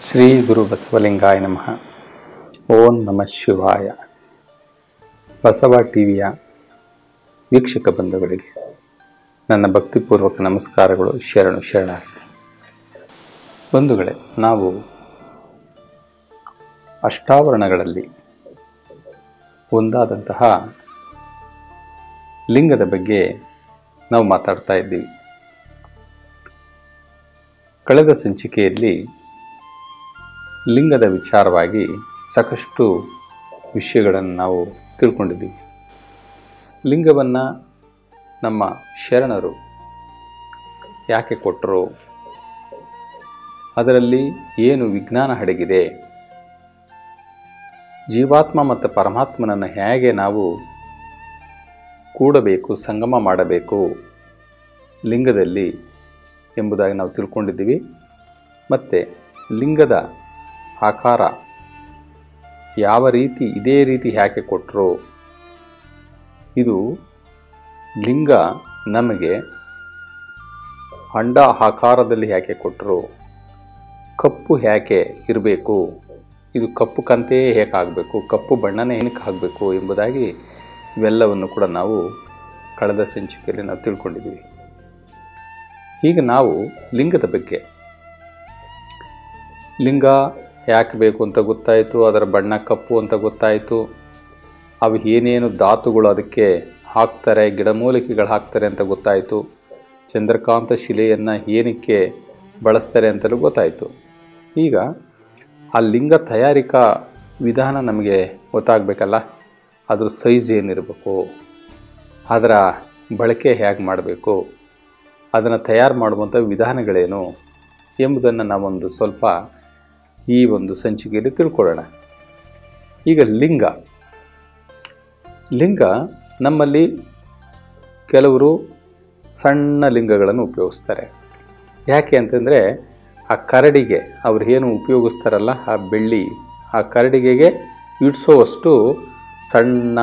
ಶ್ರೀ ಗುರು ಬಸವಲಿಂಗಾಯ ನಮಃ ಓಂ ನಮಃ ಶಿವಾಯ ಬಸವ ಟಿವಿಯ ವೀಕ್ಷಕ ಬಂಧುಗಳಿಗೆ ನನ್ನ ಭಕ್ತಿಪೂರ್ವಕ ನಮಸ್ಕಾರಗಳು ಶರಣು ಶರಣಾರ್ಥಿ ಬಂಧುಗಳೇ ನಾವು ಅಷ್ಟಾವರಣಗಳಲ್ಲಿ ಒಂದಾದಂತಹ ಲಿಂಗದ ಬಗ್ಗೆ ನಾವು ಮಾತಾಡ್ತಾ ಇದ್ದೀವಿ ಕಳೆದ ಸಂಚಿಕೆಯಲ್ಲಿ ಲಿಂಗದ ವಿಚಾರವಾಗಿ ಸಾಕಷ್ಟು ವಿಷಯಗಳನ್ನು ನಾವು ತಿಳ್ಕೊಂಡಿದ್ದೀವಿ ಲಿಂಗವನ್ನು ನಮ್ಮ ಶರಣರು ಯಾಕೆ ಕೊಟ್ಟರು ಅದರಲ್ಲಿ ಏನು ವಿಜ್ಞಾನ ಅಡಗಿದೆ ಜೀವಾತ್ಮ ಮತ್ತು ಪರಮಾತ್ಮನನ್ನು ಹೇಗೆ ನಾವು ಕೂಡಬೇಕು ಸಂಗಮ ಮಾಡಬೇಕು ಲಿಂಗದಲ್ಲಿ ಎಂಬುದಾಗಿ ನಾವು ತಿಳ್ಕೊಂಡಿದ್ದೀವಿ ಮತ್ತು ಲಿಂಗದ ಆಕಾರ ಯಾವ ರೀತಿ ಇದೇ ರೀತಿ ಯಾಕೆ ಕೊಟ್ಟರು ಇದು ಲಿಂಗ ನಮಗೆ ಅಂಡ ಆಕಾರದಲ್ಲಿ ಯಾಕೆ ಕೊಟ್ಟರು ಕಪ್ಪು ಯಾಕೆ ಇರಬೇಕು ಇದು ಕಪ್ಪು ಕಂತೆ ಹೇಗೆ ಆಗಬೇಕು ಕಪ್ಪು ಬಣ್ಣನೇ ಏನಕ್ಕೆ ಆಗಬೇಕು ಎಂಬುದಾಗಿ ಇವೆಲ್ಲವನ್ನು ಕೂಡ ನಾವು ಕಳೆದ ಸಂಚಿಕೆಯಲ್ಲಿ ನಾವು ತಿಳ್ಕೊಂಡಿದ್ದೀವಿ ಈಗ ನಾವು ಲಿಂಗದ ಬಗ್ಗೆ ಲಿಂಗ ಯಾಕೆ ಬೇಕು ಅಂತ ಗೊತ್ತಾಯಿತು ಅದರ ಬಣ್ಣ ಕಪ್ಪು ಅಂತ ಗೊತ್ತಾಯಿತು ಅವು ಏನೇನು ಧಾತುಗಳು ಅದಕ್ಕೆ ಹಾಕ್ತಾರೆ ಗಿಡಮೂಲಿಕೆಗಳು ಹಾಕ್ತಾರೆ ಅಂತ ಗೊತ್ತಾಯಿತು ಚಂದ್ರಕಾಂತ ಶಿಲೆಯನ್ನು ಏನಕ್ಕೆ ಬಳಸ್ತಾರೆ ಅಂತಲೂ ಗೊತ್ತಾಯಿತು ಈಗ ಆ ಲಿಂಗ ತಯಾರಿಕಾ ವಿಧಾನ ನಮಗೆ ಗೊತ್ತಾಗಬೇಕಲ್ಲ ಅದ್ರ ಸೈಜ್ ಏನಿರಬೇಕು ಅದರ ಬಳಕೆ ಹೇಗೆ ಮಾಡಬೇಕು ಅದನ್ನು ತಯಾರು ಮಾಡುವಂಥ ವಿಧಾನಗಳೇನು ಎಂಬುದನ್ನು ನಾವೊಂದು ಸ್ವಲ್ಪ ಈ ಒಂದು ಸಂಚಿಕೆಯಲ್ಲಿ ತಿಳ್ಕೊಳ್ಳೋಣ ಈಗ ಲಿಂಗ ಲಿಂಗ ನಮ್ಮಲ್ಲಿ ಕೆಲವರು ಸಣ್ಣ ಲಿಂಗಗಳನ್ನು ಉಪಯೋಗಿಸ್ತಾರೆ ಯಾಕೆ ಅಂತಂದರೆ ಆ ಕರಡಿಗೆ ಅವ್ರು ಏನು ಉಪಯೋಗಿಸ್ತಾರಲ್ಲ ಆ ಬೆಳ್ಳಿ ಆ ಕರಡಿಗೆಗೆ ಇಡಿಸೋವಷ್ಟು ಸಣ್ಣ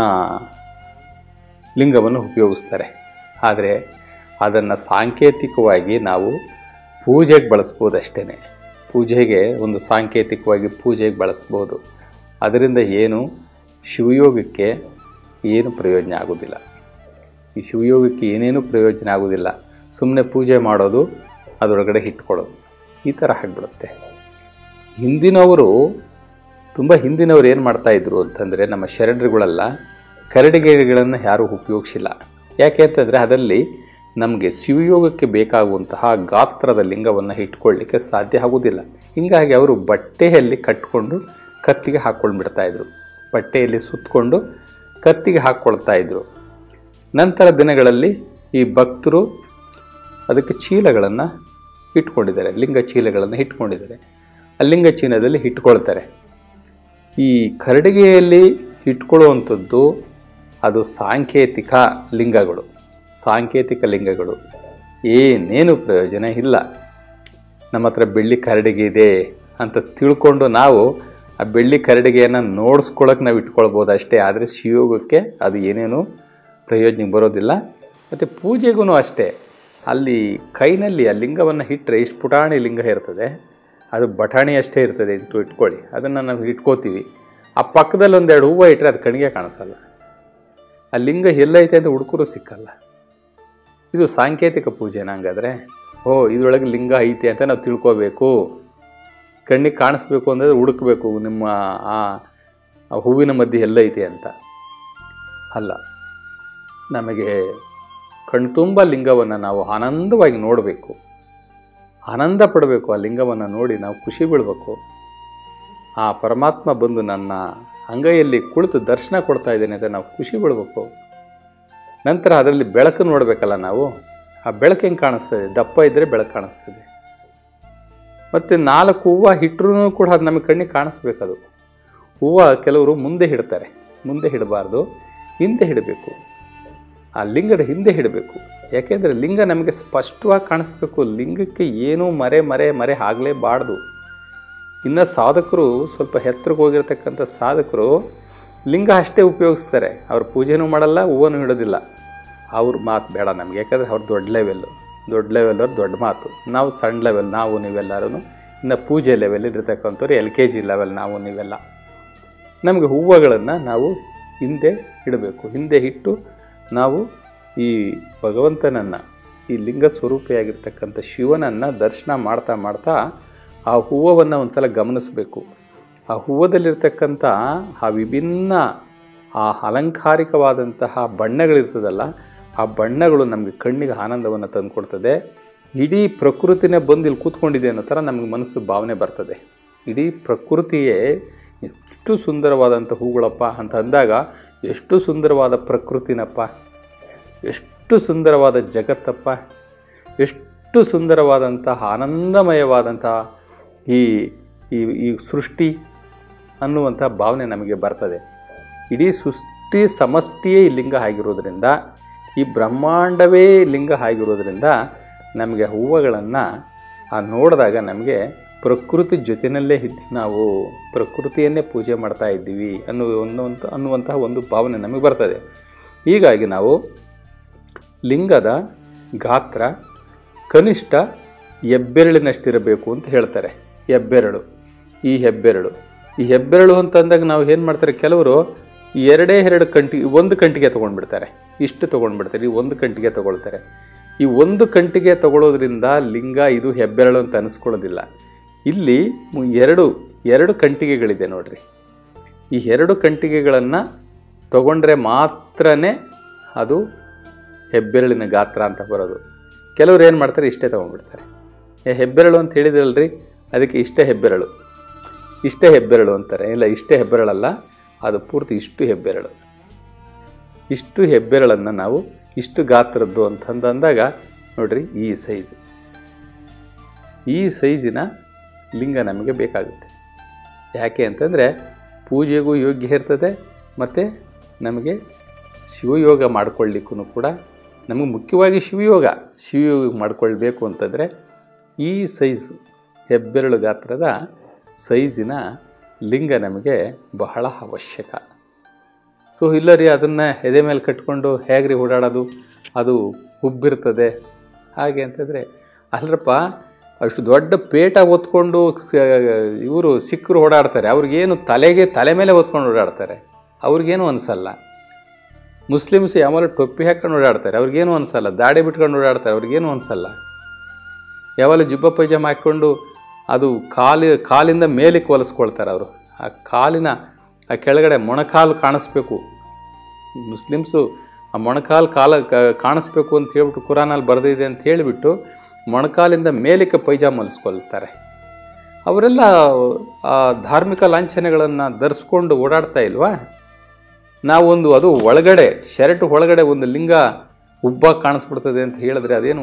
ಲಿಂಗವನ್ನು ಉಪಯೋಗಿಸ್ತಾರೆ ಆದರೆ ಅದನ್ನು ಸಾಂಕೇತಿಕವಾಗಿ ನಾವು ಪೂಜೆಗೆ ಬಳಸ್ಬೋದು ಅಷ್ಟೇ ಪೂಜೆಗೆ ಒಂದು ಸಾಂಕೇತಿಕವಾಗಿ ಪೂಜೆಗೆ ಬಳಸ್ಬೋದು ಅದರಿಂದ ಏನು ಶಿವಯೋಗಕ್ಕೆ ಏನು ಪ್ರಯೋಜನ ಆಗೋದಿಲ್ಲ ಈ ಶಿವಯೋಗಕ್ಕೆ ಏನೇನು ಪ್ರಯೋಜನ ಆಗೋದಿಲ್ಲ ಸುಮ್ಮನೆ ಪೂಜೆ ಮಾಡೋದು ಅದರೊಳಗಡೆ ಇಟ್ಕೊಳ್ಳೋದು ಈ ಥರ ಆಗಿಬಿಡುತ್ತೆ ಹಿಂದಿನವರು ತುಂಬ ಹಿಂದಿನವರು ಏನು ಮಾಡ್ತಾಯಿದ್ರು ಅಂತಂದರೆ ನಮ್ಮ ಶರಣರುಗಳೆಲ್ಲ ಕರಡಿಗೆಗಳನ್ನು ಯಾರೂ ಉಪಯೋಗಿಸಿಲ್ಲ ಯಾಕೆ ಅಂತಂದರೆ ಅದರಲ್ಲಿ ನಮಗೆ ಶಿವಯೋಗಕ್ಕೆ ಬೇಕಾಗುವಂತಹ ಗಾತ್ರದ ಲಿಂಗವನ್ನು ಇಟ್ಕೊಳ್ಳಿಕ್ಕೆ ಸಾಧ್ಯ ಆಗೋದಿಲ್ಲ ಹೀಗಾಗಿ ಅವರು ಬಟ್ಟೆಯಲ್ಲಿ ಕಟ್ಟಿಕೊಂಡು ಕತ್ತಿಗೆ ಹಾಕ್ಕೊಂಡು ಬಿಡ್ತಾಯಿದ್ರು ಬಟ್ಟೆಯಲ್ಲಿ ಸುತ್ತಕೊಂಡು ಕತ್ತಿಗೆ ಹಾಕ್ಕೊಳ್ತಾ ಇದ್ರು ನಂತರ ದಿನಗಳಲ್ಲಿ ಈ ಭಕ್ತರು ಅದಕ್ಕೆ ಚೀಲಗಳನ್ನು ಇಟ್ಕೊಂಡಿದ್ದಾರೆ ಲಿಂಗ ಚೀಲಗಳನ್ನು ಇಟ್ಕೊಂಡಿದ್ದಾರೆ ಆ ಲಿಂಗ ಚೀಲದಲ್ಲಿ ಇಟ್ಕೊಳ್ತಾರೆ ಈ ಕರಡಿಗೆಯಲ್ಲಿ ಇಟ್ಕೊಳ್ಳುವಂಥದ್ದು ಅದು ಸಾಂಕೇತಿಕ ಲಿಂಗಗಳು ಸಾಂಕೇತಿಕ ಲಿಂಗಗಳು ಏನೇನು ಪ್ರಯೋಜನ ಇಲ್ಲ ನಮ್ಮ ಹತ್ರ ಬೆಳ್ಳಿ ಕರಡಿಗೆ ಇದೆ ಅಂತ ತಿಳ್ಕೊಂಡು ನಾವು ಆ ಬೆಳ್ಳಿ ಕರಡಿಗೆಯನ್ನು ನೋಡಿಸ್ಕೊಳ್ಳೋಕೆ ನಾವು ಇಟ್ಕೊಳ್ಬೋದು ಅಷ್ಟೇ ಆದರೆ ಶಿವಯೋಗಕ್ಕೆ ಅದು ಏನೇನು ಪ್ರಯೋಜನಕ್ಕೆ ಬರೋದಿಲ್ಲ ಮತ್ತು ಪೂಜೆಗೂ ಅಷ್ಟೇ ಅಲ್ಲಿ ಕೈನಲ್ಲಿ ಆ ಲಿಂಗವನ್ನು ಇಟ್ಟರೆ ಇಷ್ಟು ಪುಟಾಣಿ ಲಿಂಗ ಇರ್ತದೆ ಅದು ಬಟಾಣಿ ಅಷ್ಟೇ ಇರ್ತದೆ ಇಟ್ಟು ಇಟ್ಕೊಳ್ಳಿ ಅದನ್ನು ನಾವು ಇಟ್ಕೋತೀವಿ ಆ ಪಕ್ಕದಲ್ಲಿ ಒಂದೆರಡು ಹೂವು ಇಟ್ಟರೆ ಅದು ಕಣಿಗೆ ಕಾಣಿಸಲ್ಲ ಆ ಲಿಂಗ ಎಲ್ಲೈತೆ ಅಂತ ಹುಡುಕರು ಸಿಕ್ಕಲ್ಲ ಇದು ಸಾಂಕೇತಿಕ ಪೂಜೆನ ಹಂಗಾದ್ರೆ ಓ ಇದರೊಳಗೆ ಲಿಂಗ ಐತೆ ಅಂತ ನಾವು ತಿಳ್ಕೋಬೇಕು ಕಣ್ಣಿಗೆ ಕಾಣಿಸ್ಬೇಕು ಅಂದರೆ ಹುಡುಕಬೇಕು ನಿಮ್ಮ ಆ ಆ ಹೂವಿನ ಮಧ್ಯೆ ಎಲ್ಲೈತೆ ಅಂತ ಅಲ್ಲ ನಮಗೆ ಕಣ್ತುಂಬ ಲಿಂಗವನ್ನು ನಾವು ಆನಂದವಾಗಿ ನೋಡಬೇಕು ಆನಂದ ಪಡಬೇಕು ಆ ಲಿಂಗವನ್ನು ನೋಡಿ ನಾವು ಖುಷಿ ಬೀಳಬೇಕು ಆ ಪರಮಾತ್ಮ ಬಂದು ನನ್ನ ಅಂಗೈಯಲ್ಲಿ ಕುಳಿತು ದರ್ಶನ ಕೊಡ್ತಾ ಇದ್ದೇನೆ ಅಂತ ನಾವು ಖುಷಿ ಬೀಳಬೇಕು ನಂತರ ಅದರಲ್ಲಿ ಬೆಳಕು ನೋಡಬೇಕಲ್ಲ ನಾವು ಆ ಬೆಳಕು ಹೆಂಗೆ ಕಾಣಿಸ್ತದೆ ದಪ್ಪ ಇದ್ದರೆ ಬೆಳಕು ಕಾಣಿಸ್ತದೆ ಮತ್ತು ನಾಲ್ಕು ಹೂವು ಇಟ್ಟರೂ ಕೂಡ ಅದು ನಮಗೆ ಕಣ್ಣಿಗೆ ಕಾಣಿಸ್ಬೇಕದು ಹೂವು ಕೆಲವರು ಮುಂದೆ ಹಿಡ್ತಾರೆ ಮುಂದೆ ಹಿಡಬಾರ್ದು ಹಿಂದೆ ಹಿಡಬೇಕು ಆ ಲಿಂಗದ ಹಿಂದೆ ಹಿಡಬೇಕು ಯಾಕೆಂದರೆ ಲಿಂಗ ನಮಗೆ ಸ್ಪಷ್ಟವಾಗಿ ಕಾಣಿಸ್ಬೇಕು ಲಿಂಗಕ್ಕೆ ಏನೂ ಮರೆ ಮರೆ ಮರೆ ಆಗಲೇಬಾರ್ದು ಇನ್ನು ಸಾಧಕರು ಸ್ವಲ್ಪ ಎತ್ತರಕ್ಕೆ ಹೋಗಿರ್ತಕ್ಕಂಥ ಸಾಧಕರು ಲಿಂಗ ಅಷ್ಟೇ ಉಪಯೋಗಿಸ್ತಾರೆ ಅವ್ರು ಪೂಜೆನೂ ಮಾಡಲ್ಲ ಹೂವನ್ನು ಹಿಡೋದಿಲ್ಲ ಅವ್ರ ಮಾತು ಬೇಡ ನಮಗೆ ಯಾಕಂದರೆ ಅವ್ರು ದೊಡ್ಡ ಲೆವೆಲ್ಲು ದೊಡ್ಡ ಲೆವೆಲ್ ಅವ್ರು ದೊಡ್ಡ ಮಾತು ನಾವು ಸಣ್ಣ ಲೆವೆಲ್ ನಾವು ನೀವೆಲ್ಲರೂ ಇನ್ನು ಪೂಜೆ ಲೆವೆಲ್ ಇರತಕ್ಕಂಥವ್ರು ಎಲ್ ಕೆ ಜಿ ಲೆವೆಲ್ ನಾವು ನೀವೆಲ್ಲ ನಮಗೆ ಹೂವುಗಳನ್ನು ನಾವು ಹಿಂದೆ ಇಡಬೇಕು ಹಿಂದೆ ಇಟ್ಟು ನಾವು ಈ ಭಗವಂತನನ್ನು ಈ ಲಿಂಗ ಸ್ವರೂಪಿಯಾಗಿರ್ತಕ್ಕಂಥ ಶಿವನನ್ನು ದರ್ಶನ ಮಾಡ್ತಾ ಮಾಡ್ತಾ ಆ ಹೂವನ್ನು ಒಂದು ಸಲ ಗಮನಿಸಬೇಕು ಆ ಹೂವದಲ್ಲಿರ್ತಕ್ಕಂಥ ಆ ವಿಭಿನ್ನ ಆ ಅಲಂಕಾರಿಕವಾದಂತಹ ಬಣ್ಣಗಳಿರ್ತದಲ್ಲ ಆ ಬಣ್ಣಗಳು ನಮಗೆ ಕಣ್ಣಿಗೆ ಆನಂದವನ್ನು ತಂದುಕೊಡ್ತದೆ ಇಡೀ ಪ್ರಕೃತಿನೇ ಬಂದು ಇಲ್ಲಿ ಕೂತ್ಕೊಂಡಿದೆ ಅನ್ನೋ ಥರ ನಮಗೆ ಮನಸ್ಸು ಭಾವನೆ ಬರ್ತದೆ ಇಡೀ ಪ್ರಕೃತಿಯೇ ಎಷ್ಟು ಸುಂದರವಾದಂಥ ಹೂಗಳಪ್ಪ ಅಂತ ಅಂದಾಗ ಎಷ್ಟು ಸುಂದರವಾದ ಪ್ರಕೃತಿನಪ್ಪ ಎಷ್ಟು ಸುಂದರವಾದ ಜಗತ್ತಪ್ಪ ಎಷ್ಟು ಸುಂದರವಾದಂತಹ ಆನಂದಮಯವಾದಂತಹ ಈ ಈ ಈ ಸೃಷ್ಟಿ ಅನ್ನುವಂಥ ಭಾವನೆ ನಮಗೆ ಬರ್ತದೆ ಇಡೀ ಸೃಷ್ಟಿ ಸಮಷ್ಟಿಯೇ ಈ ಲಿಂಗ ಆಗಿರೋದ್ರಿಂದ ಈ ಬ್ರಹ್ಮಾಂಡವೇ ಲಿಂಗ ಆಗಿರೋದ್ರಿಂದ ನಮಗೆ ಹೂವುಗಳನ್ನು ಆ ನೋಡಿದಾಗ ನಮಗೆ ಪ್ರಕೃತಿ ಜೊತೆಯಲ್ಲೇ ಇದ್ದು ನಾವು ಪ್ರಕೃತಿಯನ್ನೇ ಪೂಜೆ ಮಾಡ್ತಾ ಇದ್ದೀವಿ ಅನ್ನುವ ಅನ್ನುವಂಥ ಅನ್ನುವಂತಹ ಒಂದು ಭಾವನೆ ನಮಗೆ ಬರ್ತದೆ ಹೀಗಾಗಿ ನಾವು ಲಿಂಗದ ಗಾತ್ರ ಕನಿಷ್ಠ ಹೆಬ್ಬೆರಳಿನಷ್ಟಿರಬೇಕು ಅಂತ ಹೇಳ್ತಾರೆ ಹೆಬ್ಬೆರಳು ಈ ಹೆಬ್ಬೆರಳು ಈ ಹೆಬ್ಬೆರಳು ಅಂತಂದಾಗ ನಾವು ಏನು ಮಾಡ್ತಾರೆ ಕೆಲವರು ಎರಡೇ ಎರಡು ಕಂಟಿ ಒಂದು ಕಂಟಿಗೆ ತೊಗೊಂಡ್ಬಿಡ್ತಾರೆ ಇಷ್ಟು ತೊಗೊಂಡ್ಬಿಡ್ತಾರೆ ಈ ಒಂದು ಕಂಟಿಗೆ ತೊಗೊಳ್ತಾರೆ ಈ ಒಂದು ಕಂಟಿಗೆ ತಗೊಳ್ಳೋದ್ರಿಂದ ಲಿಂಗ ಇದು ಹೆಬ್ಬೆರಳು ಅಂತ ಅನಿಸ್ಕೊಳ್ಳೋದಿಲ್ಲ ಇಲ್ಲಿ ಮು- ಎರಡು ಎರಡು ಕಂಟಿಗೆಗಳಿದೆ ನೋಡ್ರಿ ಈ ಎರಡು ಕಂಟಿಗೆಗಳನ್ನು ತಗೊಂಡ್ರೆ ಮಾತ್ರನೇ ಅದು ಹೆಬ್ಬೆರಳಿನ ಗಾತ್ರ ಅಂತ ಬರೋದು ಕೆಲವ್ರು ಏನು ಮಾಡ್ತಾರೆ ಇಷ್ಟೇ ತೊಗೊಂಡ್ಬಿಡ್ತಾರೆ ಏ ಹೆಬ್ಬೆರಳು ಅಂತ ಹೇಳಿದ್ರಲ್ರಿ ಅದಕ್ಕೆ ಇಷ್ಟೇ ಹೆಬ್ಬೆರಳು ಇಷ್ಟೇ ಹೆಬ್ಬೆರಳು ಅಂತಾರೆ ಇಲ್ಲ ಇಷ್ಟೇ ಹೆಬ್ಬೆರಳಲ್ಲ ಅದು ಪೂರ್ತಿ ಇಷ್ಟು ಹೆಬ್ಬೆರಳು ಇಷ್ಟು ಹೆಬ್ಬೆರಳನ್ನು ನಾವು ಇಷ್ಟು ಗಾತ್ರದ್ದು ಅಂತಂದು ಅಂದಾಗ ನೋಡ್ರಿ ಈ ಸೈಜು ಈ ಸೈಜಿನ ಲಿಂಗ ನಮಗೆ ಬೇಕಾಗುತ್ತೆ ಯಾಕೆ ಅಂತಂದರೆ ಪೂಜೆಗೂ ಯೋಗ್ಯ ಇರ್ತದೆ ಮತ್ತು ನಮಗೆ ಶಿವಯೋಗ ಮಾಡ್ಕೊಳ್ಳಿಕ್ಕೂ ಕೂಡ ನಮಗೆ ಮುಖ್ಯವಾಗಿ ಶಿವಯೋಗ ಶಿವಯೋಗ ಮಾಡ್ಕೊಳ್ಬೇಕು ಅಂತಂದರೆ ಈ ಸೈಜು ಹೆಬ್ಬೆರಳು ಗಾತ್ರದ ಸೈಜಿನ ಲಿಂಗ ನಮಗೆ ಬಹಳ ಅವಶ್ಯಕ ಸೊ ಇಲ್ಲ ರೀ ಅದನ್ನು ಎದೆ ಮೇಲೆ ಕಟ್ಕೊಂಡು ಹೇಗ್ರಿ ಓಡಾಡೋದು ಅದು ಉಬ್ಬಿರ್ತದೆ ಹಾಗೆ ಅಂತಂದರೆ ಅಲ್ಲರಪ್ಪ ಅಷ್ಟು ದೊಡ್ಡ ಪೇಟ ಹೊತ್ಕೊಂಡು ಇವರು ಸಿಕ್ಕರು ಓಡಾಡ್ತಾರೆ ಅವ್ರಿಗೇನು ತಲೆಗೆ ತಲೆ ಮೇಲೆ ಹೊತ್ಕೊಂಡು ಓಡಾಡ್ತಾರೆ ಅವ್ರಿಗೇನು ಅನಿಸಲ್ಲ ಮುಸ್ಲಿಮ್ಸ್ ಯಾವಾಗಲೂ ಟೊಪ್ಪಿ ಹಾಕೊಂಡು ಓಡಾಡ್ತಾರೆ ಅವ್ರಿಗೇನು ಅನಿಸಲ್ಲ ದಾಡಿ ಬಿಟ್ಕೊಂಡು ಓಡಾಡ್ತಾರೆ ಅವ್ರಿಗೇನು ಅನಿಸಲ್ಲ ಯಾವಾಗಲೂ ಜುಬ್ಬ ಪೈಜಾಮ ಹಾಕ್ಕೊಂಡು ಅದು ಕಾಲಿ ಕಾಲಿಂದ ಮೇಲಕ್ಕೆ ಹೊಲಿಸ್ಕೊಳ್ತಾರೆ ಅವರು ಆ ಕಾಲಿನ ಆ ಕೆಳಗಡೆ ಮೊಣಕಾಲು ಕಾಣಿಸ್ಬೇಕು ಮುಸ್ಲಿಮ್ಸು ಆ ಮೊಣಕಾಲು ಕಾಲ ಕ- ಕಾಣಿಸ್ಬೇಕು ಅಂತ ಹೇಳ್ಬಿಟ್ಟು ಕುರಾನಲ್ಲಿ ಬರೆದಿದೆ ಅಂತ ಹೇಳಿಬಿಟ್ಟು ಮೊಣಕಾಲಿಂದ ಮೇಲಕ್ಕೆ ಪೈಜಾಮ ಹೊಲಿಸ್ಕೊಳ್ತಾರೆ ಅವರೆಲ್ಲ ಆ ಧಾರ್ಮಿಕ ಲಾಂಛನಗಳನ್ನು ಧರಿಸ್ಕೊಂಡು ಓಡಾಡ್ತಾ ಇಲ್ವಾ ನಾವೊಂದು ಅದು ಒಳಗಡೆ ಶರ್ಟ್ ಒಳಗಡೆ ಒಂದು ಲಿಂಗ ಉಬ್ಬಾಗಿ ಕಾಣಿಸ್ಬಿಡ್ತದೆ ಅಂತ ಹೇಳಿದ್ರೆ ಅದೇನು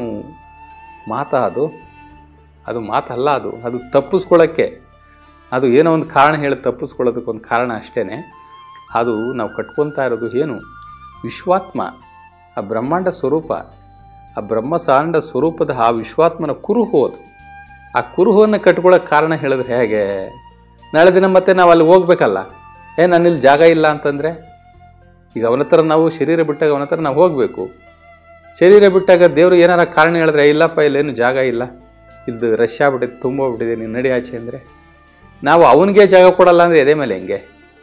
ಮಾತಾ ಅದು ಅದು ಮಾತಲ್ಲ ಅದು ಅದು ತಪ್ಪಿಸ್ಕೊಳ್ಳೋಕ್ಕೆ ಅದು ಏನೋ ಒಂದು ಕಾರಣ ಹೇಳಿ ತಪ್ಪಿಸ್ಕೊಳ್ಳೋದಕ್ಕೆ ಒಂದು ಕಾರಣ ಅಷ್ಟೇ ಅದು ನಾವು ಕಟ್ಕೊತಾ ಇರೋದು ಏನು ವಿಶ್ವಾತ್ಮ ಆ ಬ್ರಹ್ಮಾಂಡ ಸ್ವರೂಪ ಆ ಬ್ರಹ್ಮಸಾಂಡ ಸ್ವರೂಪದ ಆ ವಿಶ್ವಾತ್ಮನ ಕುರುಹು ಅದು ಆ ಕುರುಹುವನ್ನು ಕಟ್ಕೊಳ್ಳೋಕೆ ಕಾರಣ ಹೇಳಿದ್ರೆ ಹೇಗೆ ನಾಳೆ ದಿನ ಮತ್ತೆ ನಾವು ಅಲ್ಲಿ ಹೋಗ್ಬೇಕಲ್ಲ ಏ ನನ್ನಿಲ್ಲಿ ಜಾಗ ಇಲ್ಲ ಅಂತಂದರೆ ಈಗ ಅವನ ಹತ್ರ ನಾವು ಶರೀರ ಬಿಟ್ಟಾಗ ಅವನ ಹತ್ರ ನಾವು ಹೋಗಬೇಕು ಶರೀರ ಬಿಟ್ಟಾಗ ದೇವರು ಏನಾರ ಕಾರಣ ಹೇಳಿದ್ರೆ ಇಲ್ಲಪ್ಪ ಇಲ್ಲೇನು ಜಾಗ ಇಲ್ಲ ಇದು ರಶ್ ಆಗ್ಬಿಟ್ಟಿದೆ ತುಂಬೋಗ್ಬಿಟ್ಟಿದೆ ನೀನು ನಡಿ ಆಚೆ ಅಂದರೆ ನಾವು ಅವನಿಗೆ ಜಾಗ ಕೊಡಲ್ಲ ಅಂದರೆ ಎದೆ ಮೇಲೆ ಹೆಂಗೆ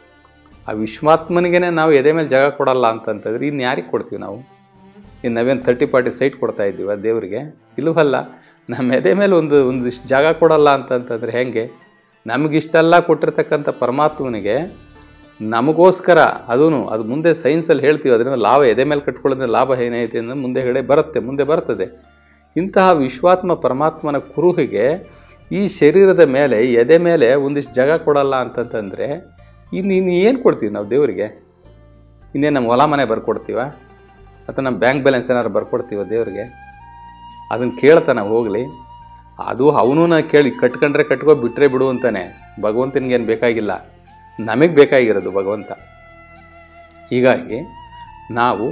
ಆ ವಿಶ್ವಾತ್ಮನಿಗೆ ನಾವು ಎದೆ ಮೇಲೆ ಜಾಗ ಕೊಡಲ್ಲ ಅಂತಂತಂದ್ರೆ ಇನ್ನು ಯಾರಿಗೆ ಕೊಡ್ತೀವಿ ನಾವು ಇನ್ನು ನಾವೇನು ತರ್ಟಿ ಪಾರ್ಟಿ ಸೈಟ್ ಕೊಡ್ತಾ ಇದ್ದೀವ ದೇವರಿಗೆ ಇಲ್ಲವಲ್ಲ ನಮ್ಮ ಎದೆ ಮೇಲೆ ಒಂದು ಒಂದಿಷ್ಟು ಜಾಗ ಕೊಡಲ್ಲ ಅಂತಂತಂದ್ರೆ ಹೆಂಗೆ ನಮಗಿಷ್ಟೆಲ್ಲ ಕೊಟ್ಟಿರ್ತಕ್ಕಂಥ ಪರಮಾತ್ಮನಿಗೆ ನಮಗೋಸ್ಕರ ಅದೂ ಅದು ಮುಂದೆ ಸೈನ್ಸಲ್ಲಿ ಹೇಳ್ತೀವಿ ಅದರಿಂದ ಲಾಭ ಎದೆ ಮೇಲೆ ಕಟ್ಕೊಳ್ಳೋದ್ರಿಂದ ಲಾಭ ಏನೈತೆ ಅಂದರೆ ಮುಂದೆ ಹೇಳಿ ಬರುತ್ತೆ ಮುಂದೆ ಬರ್ತದೆ ಇಂತಹ ವಿಶ್ವಾತ್ಮ ಪರಮಾತ್ಮನ ಕುರುಹಿಗೆ ಈ ಶರೀರದ ಮೇಲೆ ಎದೆ ಮೇಲೆ ಒಂದಿಷ್ಟು ಜಾಗ ಕೊಡಲ್ಲ ಅಂತಂತಂದರೆ ಇನ್ನು ಇನ್ನು ಏನು ಕೊಡ್ತೀವಿ ನಾವು ದೇವರಿಗೆ ಇನ್ನೇನು ನಮ್ಮ ಹೊಲ ಮನೆ ಬರ್ಕೊಡ್ತೀವ ಅಥವಾ ನಮ್ಮ ಬ್ಯಾಂಕ್ ಬ್ಯಾಲೆನ್ಸ್ ಏನಾದ್ರು ಬರ್ಕೊಡ್ತೀವ ದೇವರಿಗೆ ಅದನ್ನು ಕೇಳ್ತಾನೆ ಹೋಗಲಿ ಅದು ಅವನೂ ಕೇಳಿ ಕಟ್ಕೊಂಡ್ರೆ ಕಟ್ಕೋ ಬಿಟ್ಟರೆ ಬಿಡು ಅಂತಾನೆ ಭಗವಂತನಿಗೇನು ಬೇಕಾಗಿಲ್ಲ ನಮಗೆ ಬೇಕಾಗಿರೋದು ಭಗವಂತ ಹೀಗಾಗಿ ನಾವು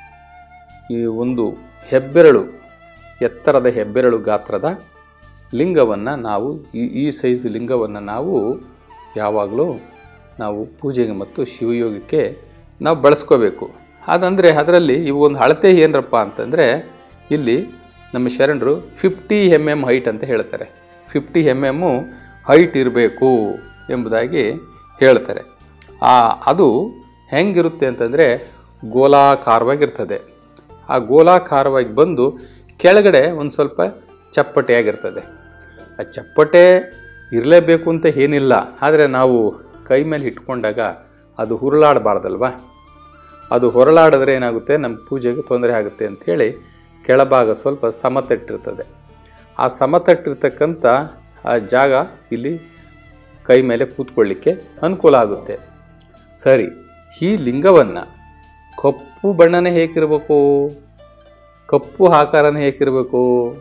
ಈ ಒಂದು ಹೆಬ್ಬೆರಳು ಎತ್ತರದ ಹೆಬ್ಬೆರಳು ಗಾತ್ರದ ಲಿಂಗವನ್ನು ನಾವು ಈ ಈ ಸೈಜ್ ಲಿಂಗವನ್ನು ನಾವು ಯಾವಾಗಲೂ ನಾವು ಪೂಜೆಗೆ ಮತ್ತು ಶಿವಯೋಗಕ್ಕೆ ನಾವು ಬಳಸ್ಕೋಬೇಕು ಅದಂದರೆ ಅದರಲ್ಲಿ ಇವು ಒಂದು ಅಳತೆ ಏನರಪ್ಪ ಅಂತಂದರೆ ಇಲ್ಲಿ ನಮ್ಮ ಶರಣರು ಫಿಫ್ಟಿ ಎಮ್ ಎಮ್ ಹೈಟ್ ಅಂತ ಹೇಳ್ತಾರೆ ಫಿಫ್ಟಿ ಎಮ್ ಎಮ್ಮು ಹೈಟ್ ಇರಬೇಕು ಎಂಬುದಾಗಿ ಹೇಳ್ತಾರೆ ಆ ಅದು ಹೆಂಗಿರುತ್ತೆ ಅಂತಂದರೆ ಗೋಲಾಕಾರವಾಗಿರ್ತದೆ ಆ ಗೋಲಾಕಾರವಾಗಿ ಬಂದು ಕೆಳಗಡೆ ಒಂದು ಸ್ವಲ್ಪ ಚಪ್ಪಟೆಯಾಗಿರ್ತದೆ ಆ ಚಪ್ಪಟೆ ಇರಲೇಬೇಕು ಅಂತ ಏನಿಲ್ಲ ಆದರೆ ನಾವು ಕೈ ಮೇಲೆ ಇಟ್ಕೊಂಡಾಗ ಅದು ಹುರುಳಾಡಬಾರ್ದಲ್ವ ಅದು ಹೊರಳಾಡಿದ್ರೆ ಏನಾಗುತ್ತೆ ನಮ್ಮ ಪೂಜೆಗೆ ತೊಂದರೆ ಆಗುತ್ತೆ ಅಂಥೇಳಿ ಕೆಳಭಾಗ ಸ್ವಲ್ಪ ಸಮತಟ್ಟಿರ್ತದೆ ಆ ಸಮತಟ್ಟಿರ್ತಕ್ಕಂಥ ಆ ಜಾಗ ಇಲ್ಲಿ ಕೈ ಮೇಲೆ ಕೂತ್ಕೊಳ್ಳಿಕ್ಕೆ ಅನುಕೂಲ ಆಗುತ್ತೆ ಸರಿ ಈ ಲಿಂಗವನ್ನು ಕಪ್ಪು ಬಣ್ಣನೇ ಹೇಗಿರಬೇಕು ಕಪ್ಪು ಆಕಾರನೇ ಹೇಗಿರಬೇಕು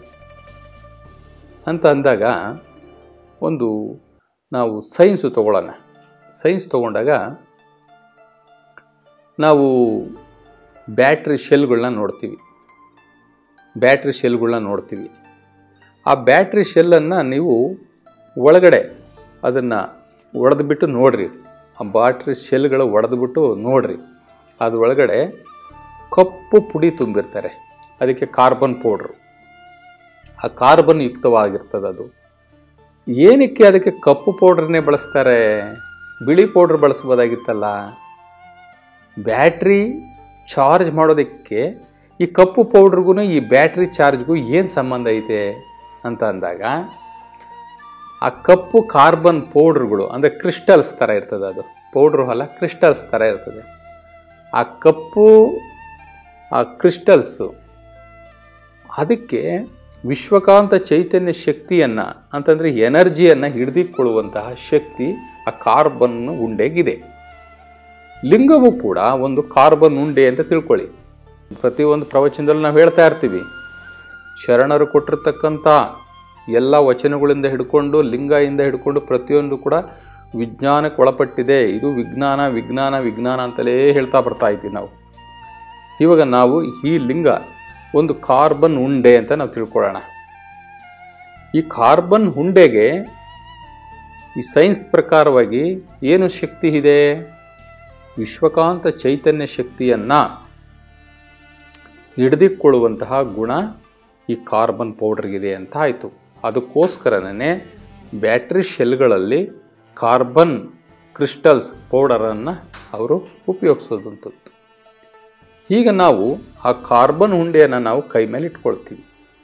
ಅಂತ ಅಂದಾಗ ಒಂದು ನಾವು ಸೈನ್ಸು ತಗೊಳ್ಳೋಣ ಸೈನ್ಸ್ ತಗೊಂಡಾಗ ನಾವು ಬ್ಯಾಟ್ರಿ ಶೆಲ್ಗಳನ್ನ ನೋಡ್ತೀವಿ ಬ್ಯಾಟ್ರಿ ಶೆಲ್ಗಳನ್ನ ನೋಡ್ತೀವಿ ಆ ಬ್ಯಾಟ್ರಿ ಶೆಲ್ಲನ್ನು ನೀವು ಒಳಗಡೆ ಅದನ್ನು ಒಡೆದ್ಬಿಟ್ಟು ನೋಡ್ರಿ ಆ ಬ್ಯಾಟ್ರಿ ಶೆಲ್ಗಳು ಒಡೆದ್ಬಿಟ್ಟು ನೋಡ್ರಿ ಅದ್ರ ಒಳಗಡೆ ಕಪ್ಪು ಪುಡಿ ತುಂಬಿರ್ತಾರೆ ಅದಕ್ಕೆ ಕಾರ್ಬನ್ ಪೌಡ್ರು ಆ ಕಾರ್ಬನ್ ಯುಕ್ತವಾಗಿರ್ತದೆ ಅದು ಏನಕ್ಕೆ ಅದಕ್ಕೆ ಕಪ್ಪು ಪೌಡ್ರನ್ನೇ ಬಳಸ್ತಾರೆ ಬಿಳಿ ಪೌಡ್ರ್ ಬಳಸ್ಬೋದಾಗಿತ್ತಲ್ಲ ಬ್ಯಾಟ್ರಿ ಚಾರ್ಜ್ ಮಾಡೋದಕ್ಕೆ ಈ ಕಪ್ಪು ಪೌಡ್ರಿಗೂ ಈ ಬ್ಯಾಟ್ರಿ ಚಾರ್ಜ್ಗೂ ಏನು ಸಂಬಂಧ ಐತೆ ಅಂತ ಅಂದಾಗ ಆ ಕಪ್ಪು ಕಾರ್ಬನ್ ಪೌಡ್ರ್ಗಳು ಅಂದರೆ ಕ್ರಿಸ್ಟಲ್ಸ್ ಥರ ಇರ್ತದೆ ಅದು ಪೌಡ್ರು ಅಲ್ಲ ಕ್ರಿಸ್ಟಲ್ಸ್ ಥರ ಇರ್ತದೆ ಆ ಕಪ್ಪು ಆ ಕ್ರಿಸ್ಟಲ್ಸು ಅದಕ್ಕೆ ವಿಶ್ವಕಾಂತ ಚೈತನ್ಯ ಶಕ್ತಿಯನ್ನು ಅಂತಂದರೆ ಎನರ್ಜಿಯನ್ನು ಹಿಡಿದಿಕೊಳ್ಳುವಂತಹ ಶಕ್ತಿ ಆ ಕಾರ್ಬನ್ ಉಂಡೆಗಿದೆ ಲಿಂಗವು ಕೂಡ ಒಂದು ಕಾರ್ಬನ್ ಉಂಡೆ ಅಂತ ತಿಳ್ಕೊಳ್ಳಿ ಪ್ರತಿಯೊಂದು ಪ್ರವಚನದಲ್ಲೂ ನಾವು ಹೇಳ್ತಾ ಇರ್ತೀವಿ ಶರಣರು ಕೊಟ್ಟಿರ್ತಕ್ಕಂಥ ಎಲ್ಲ ವಚನಗಳಿಂದ ಹಿಡ್ಕೊಂಡು ಲಿಂಗದಿಂದ ಹಿಡ್ಕೊಂಡು ಪ್ರತಿಯೊಂದು ಕೂಡ ವಿಜ್ಞಾನಕ್ಕೆ ಒಳಪಟ್ಟಿದೆ ಇದು ವಿಜ್ಞಾನ ವಿಜ್ಞಾನ ವಿಜ್ಞಾನ ಅಂತಲೇ ಹೇಳ್ತಾ ಬರ್ತಾ ಇದ್ದೀವಿ ನಾವು ಇವಾಗ ನಾವು ಈ ಲಿಂಗ ಒಂದು ಕಾರ್ಬನ್ ಉಂಡೆ ಅಂತ ನಾವು ತಿಳ್ಕೊಳ್ಳೋಣ ಈ ಕಾರ್ಬನ್ ಉಂಡೆಗೆ ಈ ಸೈನ್ಸ್ ಪ್ರಕಾರವಾಗಿ ಏನು ಶಕ್ತಿ ಇದೆ ವಿಶ್ವಕಾಂತ ಚೈತನ್ಯ ಶಕ್ತಿಯನ್ನು ಹಿಡಿದಿಕೊಳ್ಳುವಂತಹ ಗುಣ ಈ ಕಾರ್ಬನ್ ಪೌಡ್ರಿಗಿದೆ ಅಂತ ಆಯಿತು ಅದಕ್ಕೋಸ್ಕರನೇ ಬ್ಯಾಟ್ರಿ ಶೆಲ್ಗಳಲ್ಲಿ ಕಾರ್ಬನ್ ಕ್ರಿಸ್ಟಲ್ಸ್ ಪೌಡರನ್ನು ಅವರು ಉಪಯೋಗಿಸೋದಂಥದ್ದು ಈಗ ನಾವು ಆ ಕಾರ್ಬನ್ ಉಂಡೆಯನ್ನು ನಾವು ಕೈ ಮೇಲೆ ಇಟ್ಕೊಳ್ತೀವಿ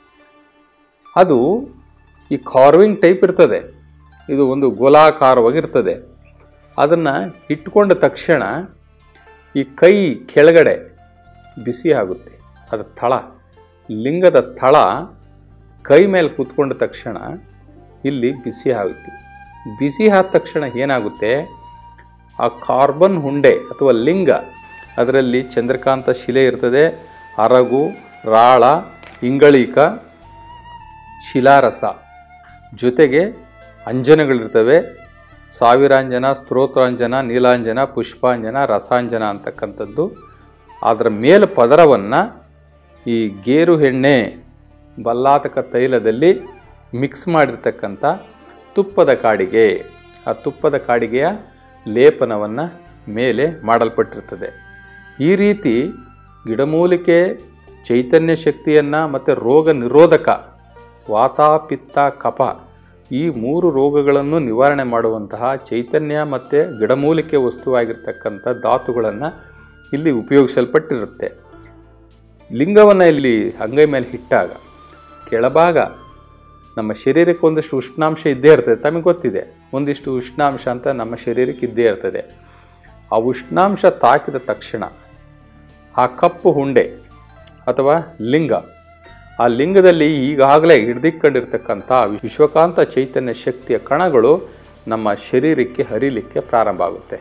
ಅದು ಈ ಕಾರ್ವಿಂಗ್ ಟೈಪ್ ಇರ್ತದೆ ಇದು ಒಂದು ಗೋಲಾಕಾರವಾಗಿರ್ತದೆ ಅದನ್ನು ಇಟ್ಕೊಂಡ ತಕ್ಷಣ ಈ ಕೈ ಕೆಳಗಡೆ ಬಿಸಿ ಆಗುತ್ತೆ ಅದರ ತಳ ಲಿಂಗದ ತಳ ಕೈ ಮೇಲೆ ಕೂತ್ಕೊಂಡ ತಕ್ಷಣ ಇಲ್ಲಿ ಬಿಸಿ ಆಗುತ್ತೆ ಬಿಸಿ ಆದ ತಕ್ಷಣ ಏನಾಗುತ್ತೆ ಆ ಕಾರ್ಬನ್ ಹುಂಡೆ ಅಥವಾ ಲಿಂಗ ಅದರಲ್ಲಿ ಚಂದ್ರಕಾಂತ ಶಿಲೆ ಇರ್ತದೆ ಅರಗು ರಾಳ ಇಂಗಳೀಕ ಶಿಲಾರಸ ಜೊತೆಗೆ ಅಂಜನಗಳಿರ್ತವೆ ಸಾವಿರಾಂಜನ ಸ್ತೋತ್ರಾಂಜನ ನೀಲಾಂಜನ ಪುಷ್ಪಾಂಜನ ರಸಾಂಜನ ಅಂತಕ್ಕಂಥದ್ದು ಅದರ ಮೇಲ್ ಪದರವನ್ನು ಈ ಗೇರು ಎಣ್ಣೆ ಬಲ್ಲಾತಕ ತೈಲದಲ್ಲಿ ಮಿಕ್ಸ್ ಮಾಡಿರ್ತಕ್ಕಂಥ ತುಪ್ಪದ ಕಾಡಿಗೆ ಆ ತುಪ್ಪದ ಕಾಡಿಗೆಯ ಲೇಪನವನ್ನು ಮೇಲೆ ಮಾಡಲ್ಪಟ್ಟಿರ್ತದೆ ಈ ರೀತಿ ಗಿಡಮೂಲಿಕೆ ಚೈತನ್ಯ ಶಕ್ತಿಯನ್ನು ಮತ್ತು ರೋಗ ನಿರೋಧಕ ವಾತ ಪಿತ್ತ ಕಫ ಈ ಮೂರು ರೋಗಗಳನ್ನು ನಿವಾರಣೆ ಮಾಡುವಂತಹ ಚೈತನ್ಯ ಮತ್ತು ಗಿಡಮೂಲಿಕೆ ವಸ್ತುವಾಗಿರ್ತಕ್ಕಂಥ ಧಾತುಗಳನ್ನು ಇಲ್ಲಿ ಉಪಯೋಗಿಸಲ್ಪಟ್ಟಿರುತ್ತೆ ಲಿಂಗವನ್ನು ಇಲ್ಲಿ ಅಂಗೈ ಮೇಲೆ ಇಟ್ಟಾಗ ಕೆಳಭಾಗ ನಮ್ಮ ಶರೀರಕ್ಕೆ ಒಂದಿಷ್ಟು ಉಷ್ಣಾಂಶ ಇದ್ದೇ ಇರ್ತದೆ ತಮಗೆ ಗೊತ್ತಿದೆ ಒಂದಿಷ್ಟು ಉಷ್ಣಾಂಶ ಅಂತ ನಮ್ಮ ಶರೀರಕ್ಕೆ ಇದ್ದೇ ಇರ್ತದೆ ಆ ಉಷ್ಣಾಂಶ ತಾಕಿದ ತಕ್ಷಣ ಆ ಕಪ್ಪು ಹುಂಡೆ ಅಥವಾ ಲಿಂಗ ಆ ಲಿಂಗದಲ್ಲಿ ಈಗಾಗಲೇ ಹಿಡಿದಿಕೊಂಡಿರ್ತಕ್ಕಂಥ ವಿಶ್ವಕಾಂತ ಚೈತನ್ಯ ಶಕ್ತಿಯ ಕಣಗಳು ನಮ್ಮ ಶರೀರಕ್ಕೆ ಹರಿಲಿಕ್ಕೆ ಪ್ರಾರಂಭ ಆಗುತ್ತೆ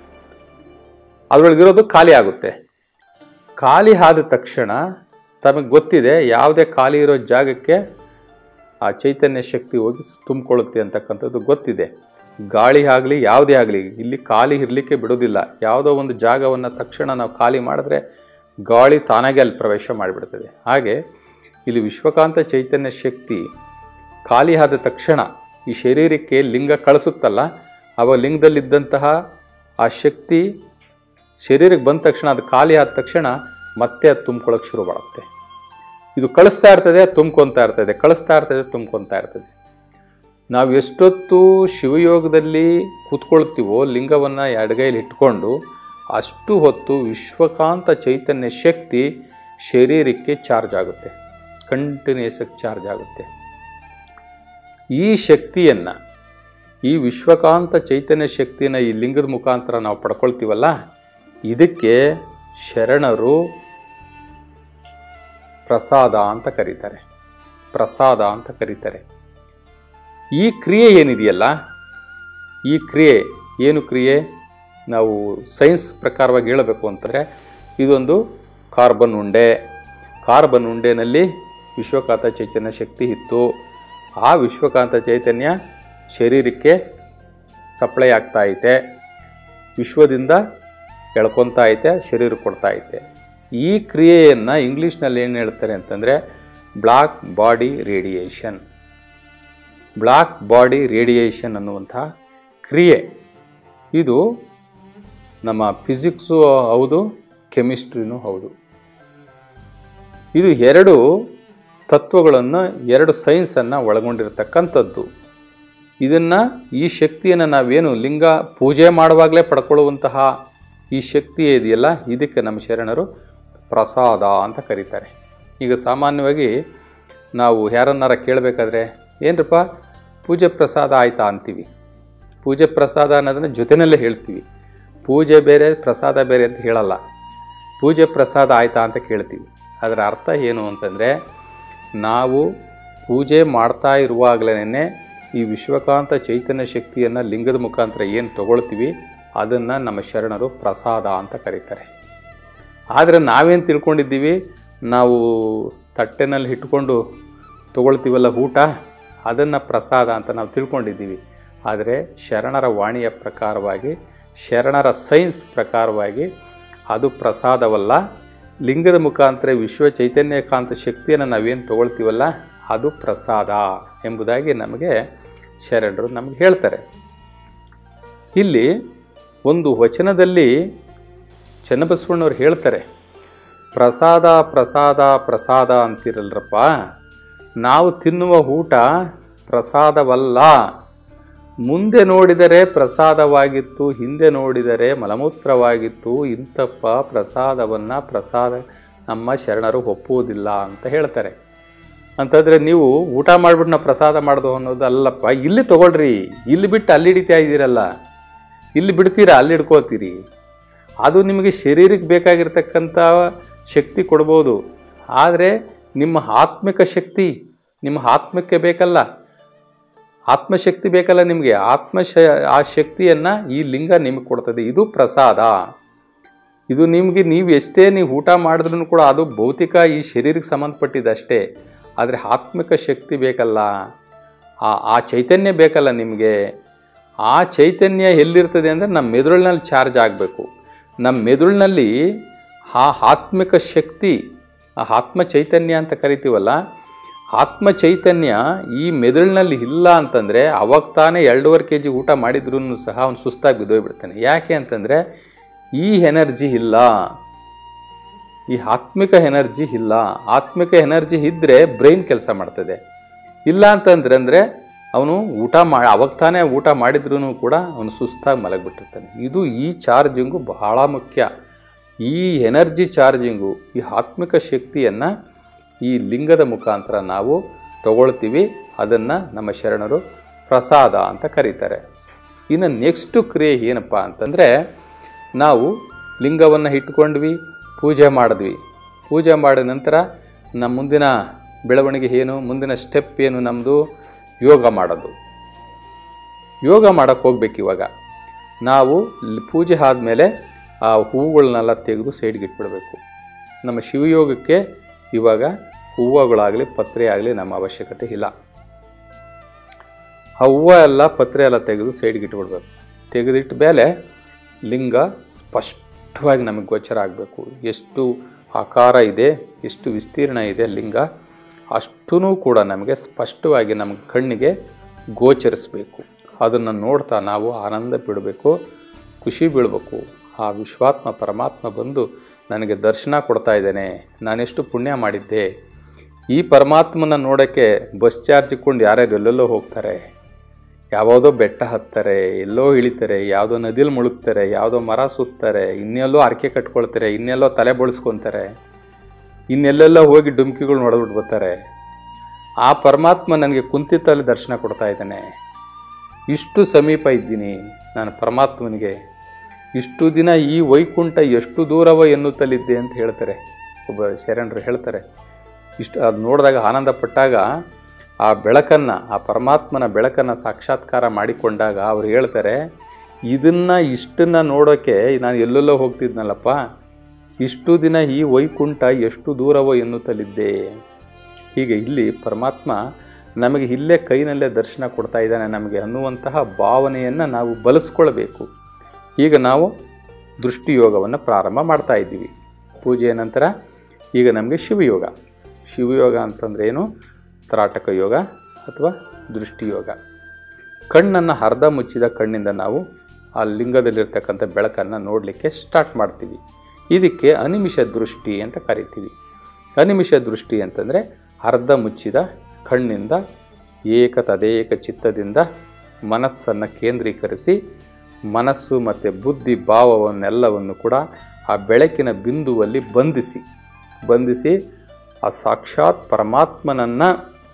ಅದರೊಳಗಿರೋದು ಖಾಲಿ ಆಗುತ್ತೆ ಖಾಲಿ ಆದ ತಕ್ಷಣ ತಮಗೆ ಗೊತ್ತಿದೆ ಯಾವುದೇ ಖಾಲಿ ಇರೋ ಜಾಗಕ್ಕೆ ಆ ಚೈತನ್ಯ ಶಕ್ತಿ ಹೋಗಿ ತುಂಬಿಕೊಳ್ಳುತ್ತೆ ಅಂತಕ್ಕಂಥದ್ದು ಗೊತ್ತಿದೆ ಗಾಳಿ ಆಗಲಿ ಯಾವುದೇ ಆಗಲಿ ಇಲ್ಲಿ ಖಾಲಿ ಇರಲಿಕ್ಕೆ ಬಿಡೋದಿಲ್ಲ ಯಾವುದೋ ಒಂದು ಜಾಗವನ್ನು ತಕ್ಷಣ ನಾವು ಖಾಲಿ ಮಾಡಿದ್ರೆ ಗಾಳಿ ತಾನಾಗೆ ಅಲ್ಲಿ ಪ್ರವೇಶ ಮಾಡಿಬಿಡ್ತದೆ ಹಾಗೆ ಇಲ್ಲಿ ವಿಶ್ವಕಾಂತ ಚೈತನ್ಯ ಶಕ್ತಿ ಖಾಲಿ ಆದ ತಕ್ಷಣ ಈ ಶರೀರಕ್ಕೆ ಲಿಂಗ ಕಳಿಸುತ್ತಲ್ಲ ಅವ ಲಿಂಗದಲ್ಲಿದ್ದಂತಹ ಆ ಶಕ್ತಿ ಶರೀರಕ್ಕೆ ಬಂದ ತಕ್ಷಣ ಅದು ಖಾಲಿ ಆದ ತಕ್ಷಣ ಮತ್ತೆ ಅದು ತುಂಬ್ಕೊಳ್ಳೋಕೆ ಶುರು ಮಾಡುತ್ತೆ ಇದು ಕಳಿಸ್ತಾ ಇರ್ತದೆ ತುಂಬ್ಕೊತಾ ಇರ್ತದೆ ಕಳಿಸ್ತಾ ಇರ್ತದೆ ತುಂಬ್ಕೊತಾ ಇರ್ತದೆ ನಾವು ಎಷ್ಟೊತ್ತು ಶಿವಯೋಗದಲ್ಲಿ ಕೂತ್ಕೊಳ್ತೀವೋ ಲಿಂಗವನ್ನು ಎಡಗೈಲಿ ಇಟ್ಕೊಂಡು ಅಷ್ಟು ಹೊತ್ತು ವಿಶ್ವಕಾಂತ ಚೈತನ್ಯ ಶಕ್ತಿ ಶರೀರಕ್ಕೆ ಚಾರ್ಜ್ ಆಗುತ್ತೆ ಕಂಟಿನ್ಯೂಸ್ ಆಗಿ ಚಾರ್ಜ್ ಆಗುತ್ತೆ ಈ ಶಕ್ತಿಯನ್ನು ಈ ವಿಶ್ವಕಾಂತ ಚೈತನ್ಯ ಶಕ್ತಿನ ಈ ಲಿಂಗದ ಮುಖಾಂತರ ನಾವು ಪಡ್ಕೊಳ್ತೀವಲ್ಲ ಇದಕ್ಕೆ ಶರಣರು ಪ್ರಸಾದ ಅಂತ ಕರೀತಾರೆ ಪ್ರಸಾದ ಅಂತ ಕರೀತಾರೆ ಈ ಕ್ರಿಯೆ ಏನಿದೆಯಲ್ಲ ಈ ಕ್ರಿಯೆ ಏನು ಕ್ರಿಯೆ ನಾವು ಸೈನ್ಸ್ ಪ್ರಕಾರವಾಗಿ ಹೇಳಬೇಕು ಅಂತಂದರೆ ಇದೊಂದು ಕಾರ್ಬನ್ ಉಂಡೆ ಕಾರ್ಬನ್ ಉಂಡೆನಲ್ಲಿ ವಿಶ್ವಕಾಂತ ಚೈತನ್ಯ ಶಕ್ತಿ ಇತ್ತು ಆ ವಿಶ್ವಕಾಂತ ಚೈತನ್ಯ ಶರೀರಕ್ಕೆ ಸಪ್ಲೈ ಆಗ್ತಾ ಐತೆ ವಿಶ್ವದಿಂದ ಎಳ್ಕೊತಾ ಐತೆ ಶರೀರ ಕೊಡ್ತಾ ಐತೆ ಈ ಕ್ರಿಯೆಯನ್ನು ಇಂಗ್ಲೀಷ್ನಲ್ಲಿ ಏನು ಹೇಳ್ತಾರೆ ಅಂತಂದರೆ black body radiation black body radiation ಅನ್ನುವಂಥ ಕ್ರಿಯೆ ಇದು ನಮ್ಮ ಫಿಸಿಕ್ಸು ಹೌದು ಕೆಮಿಸ್ಟ್ರಿನೂ ಹೌದು ಇದು ಎರಡು ತತ್ವಗಳನ್ನು ಎರಡು ಸೈನ್ಸನ್ನು ಒಳಗೊಂಡಿರತಕ್ಕಂಥದ್ದು ಇದನ್ನು ಈ ಶಕ್ತಿಯನ್ನು ನಾವೇನು ಲಿಂಗ ಪೂಜೆ ಮಾಡುವಾಗಲೇ ಪಡ್ಕೊಳ್ಳುವಂತಹ ಈ ಶಕ್ತಿ ಇದೆಯಲ್ಲ ಇದಕ್ಕೆ ನಮ್ಮ ಶರಣರು ಪ್ರಸಾದ ಅಂತ ಕರೀತಾರೆ ಈಗ ಸಾಮಾನ್ಯವಾಗಿ ನಾವು ಯಾರನ್ನಾರ ಕೇಳಬೇಕಾದ್ರೆ ಏನರಪ್ಪ ಪೂಜೆ ಪ್ರಸಾದ ಆಯ್ತಾ ಅಂತೀವಿ ಪೂಜೆ ಪ್ರಸಾದ ಅನ್ನೋದನ್ನು ಜೊತೆಯಲ್ಲೇ ಹೇಳ್ತೀವಿ ಪೂಜೆ ಬೇರೆ ಪ್ರಸಾದ ಬೇರೆ ಅಂತ ಹೇಳಲ್ಲ ಪೂಜೆ ಪ್ರಸಾದ ಆಯ್ತಾ ಅಂತ ಕೇಳ್ತೀವಿ ಅದರ ಅರ್ಥ ಏನು ಅಂತಂದರೆ ನಾವು ಪೂಜೆ ಮಾಡ್ತಾ ಇರುವಾಗಲೇ ಈ ವಿಶ್ವಕಾಂತ ಚೈತನ್ಯ ಶಕ್ತಿಯನ್ನು ಲಿಂಗದ ಮುಖಾಂತರ ಏನು ತಗೊಳ್ತೀವಿ ಅದನ್ನು ನಮ್ಮ ಶರಣರು ಪ್ರಸಾದ ಅಂತ ಕರೀತಾರೆ ಆದರೆ ನಾವೇನು ತಿಳ್ಕೊಂಡಿದ್ದೀವಿ ನಾವು ತಟ್ಟೆನಲ್ಲಿ ಇಟ್ಕೊಂಡು ತಗೊಳ್ತೀವಲ್ಲ ಊಟ ಅದನ್ನು ಪ್ರಸಾದ ಅಂತ ನಾವು ತಿಳ್ಕೊಂಡಿದ್ದೀವಿ ಆದರೆ ಶರಣರ ವಾಣಿಯ ಪ್ರಕಾರವಾಗಿ ಶರಣರ ಸೈನ್ಸ್ ಪ್ರಕಾರವಾಗಿ ಅದು ಪ್ರಸಾದವಲ್ಲ ಲಿಂಗದ ಮುಖಾಂತರ ವಿಶ್ವ ಚೈತನ್ಯಕಾಂತ ಶಕ್ತಿಯನ್ನು ನಾವೇನು ತಗೊಳ್ತೀವಲ್ಲ ಅದು ಪ್ರಸಾದ ಎಂಬುದಾಗಿ ನಮಗೆ ಶರಣರು ನಮಗೆ ಹೇಳ್ತಾರೆ ಇಲ್ಲಿ ಒಂದು ವಚನದಲ್ಲಿ ಚನ್ನಬಸವಣ್ಣವ್ರು ಹೇಳ್ತಾರೆ ಪ್ರಸಾದ ಪ್ರಸಾದ ಪ್ರಸಾದ ಅಂತಿರಲ್ರಪ್ಪ ನಾವು ತಿನ್ನುವ ಊಟ ಪ್ರಸಾದವಲ್ಲ ಮುಂದೆ ನೋಡಿದರೆ ಪ್ರಸಾದವಾಗಿತ್ತು ಹಿಂದೆ ನೋಡಿದರೆ ಮಲಮೂತ್ರವಾಗಿತ್ತು ಇಂಥಪ್ಪ ಪ್ರಸಾದವನ್ನು ಪ್ರಸಾದ ನಮ್ಮ ಶರಣರು ಒಪ್ಪುವುದಿಲ್ಲ ಅಂತ ಹೇಳ್ತಾರೆ ಅಂತಂದರೆ ನೀವು ಊಟ ಮಾಡಿಬಿಟ್ಟು ನಾವು ಪ್ರಸಾದ ಮಾಡೋದು ಅನ್ನೋದು ಅಲ್ಲಪ್ಪ ಇಲ್ಲಿ ತಗೊಳ್ರಿ ಇಲ್ಲಿ ಬಿಟ್ಟು ಅಲ್ಲಿ ಹಿಡಿತಾ ಇದ್ದೀರಲ್ಲ ಇಲ್ಲಿ ಬಿಡ್ತೀರಾ ಅಲ್ಲಿ ಹಿಡ್ಕೋತೀರಿ ಅದು ನಿಮಗೆ ಶರೀರಕ್ಕೆ ಬೇಕಾಗಿರ್ತಕ್ಕಂಥ ಶಕ್ತಿ ಕೊಡ್ಬೋದು ಆದರೆ ನಿಮ್ಮ ಆತ್ಮಿಕ ಶಕ್ತಿ ನಿಮ್ಮ ಆತ್ಮಕ್ಕೆ ಬೇಕಲ್ಲ ಆತ್ಮಶಕ್ತಿ ಬೇಕಲ್ಲ ನಿಮಗೆ ಆತ್ಮ ಶ ಆ ಶಕ್ತಿಯನ್ನು ಈ ಲಿಂಗ ನಿಮಗೆ ಕೊಡ್ತದೆ ಇದು ಪ್ರಸಾದ ಇದು ನಿಮಗೆ ನೀವು ಎಷ್ಟೇ ನೀವು ಊಟ ಮಾಡಿದ್ರೂ ಕೂಡ ಅದು ಭೌತಿಕ ಈ ಶರೀರಕ್ಕೆ ಸಂಬಂಧಪಟ್ಟಿದ್ದಷ್ಟೇ ಆದರೆ ಆತ್ಮಿಕ ಶಕ್ತಿ ಬೇಕಲ್ಲ ಆ ಆ ಚೈತನ್ಯ ಬೇಕಲ್ಲ ನಿಮಗೆ ಆ ಚೈತನ್ಯ ಎಲ್ಲಿರ್ತದೆ ಅಂದರೆ ನಮ್ಮ ಮೆದುಳಿನಲ್ಲಿ ಚಾರ್ಜ್ ಆಗಬೇಕು ನಮ್ಮ ಮೆದುಳಿನಲ್ಲಿ ಆ ಆತ್ಮಿಕ ಶಕ್ತಿ ಆ ಆತ್ಮ ಚೈತನ್ಯ ಅಂತ ಕರಿತೀವಲ್ಲ ಆತ್ಮ ಚೈತನ್ಯ ಈ ಮೆದುಳಿನಲ್ಲಿ ಇಲ್ಲ ಅಂತಂದರೆ ಅವಾಗ ತಾನೇ ಎರಡೂವರೆ ಕೆ ಜಿ ಊಟ ಮಾಡಿದ್ರೂ ಸಹ ಅವನು ಸುಸ್ತಾಗಿ ಬಿದ್ದೋಗ್ಬಿಡ್ತಾನೆ ಯಾಕೆ ಅಂತಂದರೆ ಈ ಎನರ್ಜಿ ಇಲ್ಲ ಈ ಆತ್ಮಿಕ ಎನರ್ಜಿ ಇಲ್ಲ ಆತ್ಮಿಕ ಎನರ್ಜಿ ಇದ್ದರೆ ಬ್ರೈನ್ ಕೆಲಸ ಮಾಡ್ತದೆ ಇಲ್ಲ ಅಂತಂದ್ರೆ ಅಂದರೆ ಅವನು ಊಟ ಮಾಡಿ ಅವಾಗ ತಾನೇ ಊಟ ಮಾಡಿದ್ರೂ ಕೂಡ ಅವನು ಸುಸ್ತಾಗಿ ಮಲಗಿಬಿಟ್ಟಿರ್ತಾನೆ ಇದು ಈ ಚಾರ್ಜಿಂಗು ಬಹಳ ಮುಖ್ಯ ಈ ಎನರ್ಜಿ ಚಾರ್ಜಿಂಗು ಈ ಆತ್ಮಿಕ ಶಕ್ತಿಯನ್ನು ಈ ಲಿಂಗದ ಮುಖಾಂತರ ನಾವು ತಗೊಳ್ತೀವಿ ಅದನ್ನು ನಮ್ಮ ಶರಣರು ಪ್ರಸಾದ ಅಂತ ಕರೀತಾರೆ ಇನ್ನು ನೆಕ್ಸ್ಟು ಕ್ರಿಯೆ ಏನಪ್ಪ ಅಂತಂದರೆ ನಾವು ಲಿಂಗವನ್ನು ಇಟ್ಕೊಂಡ್ವಿ ಪೂಜೆ ಮಾಡಿದ್ವಿ ಪೂಜೆ ಮಾಡಿದ ನಂತರ ನಮ್ಮ ಮುಂದಿನ ಬೆಳವಣಿಗೆ ಏನು ಮುಂದಿನ ಸ್ಟೆಪ್ ಏನು ನಮ್ಮದು ಯೋಗ ಮಾಡೋದು ಯೋಗ ಮಾಡೋಕ್ಕೆ ಹೋಗ್ಬೇಕು ಇವಾಗ ನಾವು ಲ್- ಪೂಜೆ ಆದಮೇಲೆ ಆ ಹೂವುಗಳನ್ನೆಲ್ಲ ತೆಗೆದು ಸೈಡ್ಗೆ ಇಟ್ಬಿಡಬೇಕು ನಮ್ಮ ಶಿವಯೋಗಕ್ಕೆ ಇವಾಗ ಹೂವುಗಳಾಗಲಿ ಪತ್ರೆ ಆಗಲಿ ನಮ್ಮ ಅವಶ್ಯಕತೆ ಇಲ್ಲ ಆ ಹೂವು ಎಲ್ಲ ಪತ್ರೆ ಎಲ್ಲ ತೆಗೆದು ಸೈಡ್ಗೆ ಇಟ್ಬಿಡ್ಬೇಕು ತೆಗೆದಿಟ್ಟ ಮೇಲೆ ಲಿಂಗ ಸ್ಪಷ್ಟವಾಗಿ ನಮಗೆ ಗೋಚರ ಆಗಬೇಕು ಎಷ್ಟು ಆಕಾರ ಇದೆ ಎಷ್ಟು ವಿಸ್ತೀರ್ಣ ಇದೆ ಲಿಂಗ ಅಷ್ಟೂ ಕೂಡ ನಮಗೆ ಸ್ಪಷ್ಟವಾಗಿ ನಮ್ಮ ಕಣ್ಣಿಗೆ ಗೋಚರಿಸಬೇಕು ಅದನ್ನು ನೋಡ್ತಾ ನಾವು ಆನಂದ ಬಿಡಬೇಕು ಖುಷಿ ಬೀಳಬೇಕು ಆ ವಿಶ್ವಾತ್ಮ ಪರಮಾತ್ಮ ಬಂದು ನನಗೆ ದರ್ಶನ ಕೊಡ್ತಾ ಇದ್ದಾನೆ ನಾನೆಷ್ಟು ಪುಣ್ಯ ಮಾಡಿದ್ದೆ ಈ ಪರಮಾತ್ಮನ ನೋಡೋಕ್ಕೆ ಬಸ್ ಚಾರ್ಜ್ ಇಟ್ಕೊಂಡು ಯಾರ್ಯಾರು ಎಲ್ಲೆಲ್ಲೋ ಹೋಗ್ತಾರೆ ಯಾವುದೋ ಬೆಟ್ಟ ಹತ್ತಾರೆ ಎಲ್ಲೋ ಇಳಿತಾರೆ ಯಾವುದೋ ನದಿಲಿ ಮುಳುಗ್ತಾರೆ ಯಾವುದೋ ಮರ ಸುತ್ತಾರೆ ಇನ್ನೆಲ್ಲೋ ಅರಕೆ ಕಟ್ಕೊಳ್ತಾರೆ ಇನ್ನೆಲ್ಲೋ ತಲೆ ಬಳಸ್ಕೊತಾರೆ ಇನ್ನೆಲ್ಲೆಲ್ಲ ಹೋಗಿ ಡುಮ್ಕಿಗಳು ನೋಡ್ಬಿಟ್ಟು ಬರ್ತಾರೆ ಆ ಪರಮಾತ್ಮ ನನಗೆ ಕುಂತಿತ್ತಲ್ಲಿ ದರ್ಶನ ಕೊಡ್ತಾ ಇದ್ದಾನೆ ಇಷ್ಟು ಸಮೀಪ ಇದ್ದೀನಿ ನಾನು ಪರಮಾತ್ಮನಿಗೆ ಇಷ್ಟು ದಿನ ಈ ವೈಕುಂಠ ಎಷ್ಟು ದೂರವ ಎನ್ನುತ್ತಲಿದ್ದೆ ಅಂತ ಹೇಳ್ತಾರೆ ಒಬ್ಬ ಶರಣರು ಹೇಳ್ತಾರೆ ಇಷ್ಟು ಅದು ನೋಡಿದಾಗ ಆನಂದ ಪಟ್ಟಾಗ ಆ ಬೆಳಕನ್ನು ಆ ಪರಮಾತ್ಮನ ಬೆಳಕನ್ನು ಸಾಕ್ಷಾತ್ಕಾರ ಮಾಡಿಕೊಂಡಾಗ ಅವ್ರು ಹೇಳ್ತಾರೆ ಇದನ್ನು ಇಷ್ಟನ್ನು ನೋಡೋಕ್ಕೆ ನಾನು ಎಲ್ಲೆಲ್ಲೋ ಹೋಗ್ತಿದ್ನಲ್ಲಪ್ಪ ಇಷ್ಟು ದಿನ ಈ ವೈಕುಂಠ ಎಷ್ಟು ದೂರವೋ ಎನ್ನುತ್ತಲಿದ್ದೆ ಹೀಗೆ ಇಲ್ಲಿ ಪರಮಾತ್ಮ ನಮಗೆ ಇಲ್ಲೇ ಕೈನಲ್ಲೇ ದರ್ಶನ ಕೊಡ್ತಾ ಇದ್ದಾನೆ ನಮಗೆ ಅನ್ನುವಂತಹ ಭಾವನೆಯನ್ನು ನಾವು ಬಲಿಸ್ಕೊಳ್ಬೇಕು ಈಗ ನಾವು ದೃಷ್ಟಿಯೋಗವನ್ನು ಪ್ರಾರಂಭ ಮಾಡ್ತಾ ಇದ್ದೀವಿ ಪೂಜೆಯ ನಂತರ ಈಗ ನಮಗೆ ಶಿವಯೋಗ ಶಿವಯೋಗ ಅಂತಂದ್ರೆ ಏನು ತ್ರಾಟಕ ಯೋಗ ಅಥವಾ ದೃಷ್ಟಿಯೋಗ ಕಣ್ಣನ್ನು ಅರ್ಧ ಮುಚ್ಚಿದ ಕಣ್ಣಿಂದ ನಾವು ಆ ಲಿಂಗದಲ್ಲಿರ್ತಕ್ಕಂಥ ಬೆಳಕನ್ನು ನೋಡಲಿಕ್ಕೆ ಸ್ಟಾರ್ಟ್ ಮಾಡ್ತೀವಿ ಇದಕ್ಕೆ ಅನಿಮಿಷ ದೃಷ್ಟಿ ಅಂತ ಕರಿತೀವಿ ಅನಿಮಿಷ ದೃಷ್ಟಿ ಅಂತಂದರೆ ಅರ್ಧ ಮುಚ್ಚಿದ ಕಣ್ಣಿಂದ ಏಕ ತದೇಕ ಚಿತ್ತದಿಂದ ಮನಸ್ಸನ್ನು ಕೇಂದ್ರೀಕರಿಸಿ ಮನಸ್ಸು ಮತ್ತು ಬುದ್ಧಿ ಭಾವವನ್ನೆಲ್ಲವನ್ನು ಕೂಡ ಆ ಬೆಳಕಿನ ಬಿಂದುವಲ್ಲಿ ಬಂಧಿಸಿ ಬಂಧಿಸಿ ಆ ಸಾಕ್ಷಾತ್ ಪರಮಾತ್ಮನನ್ನು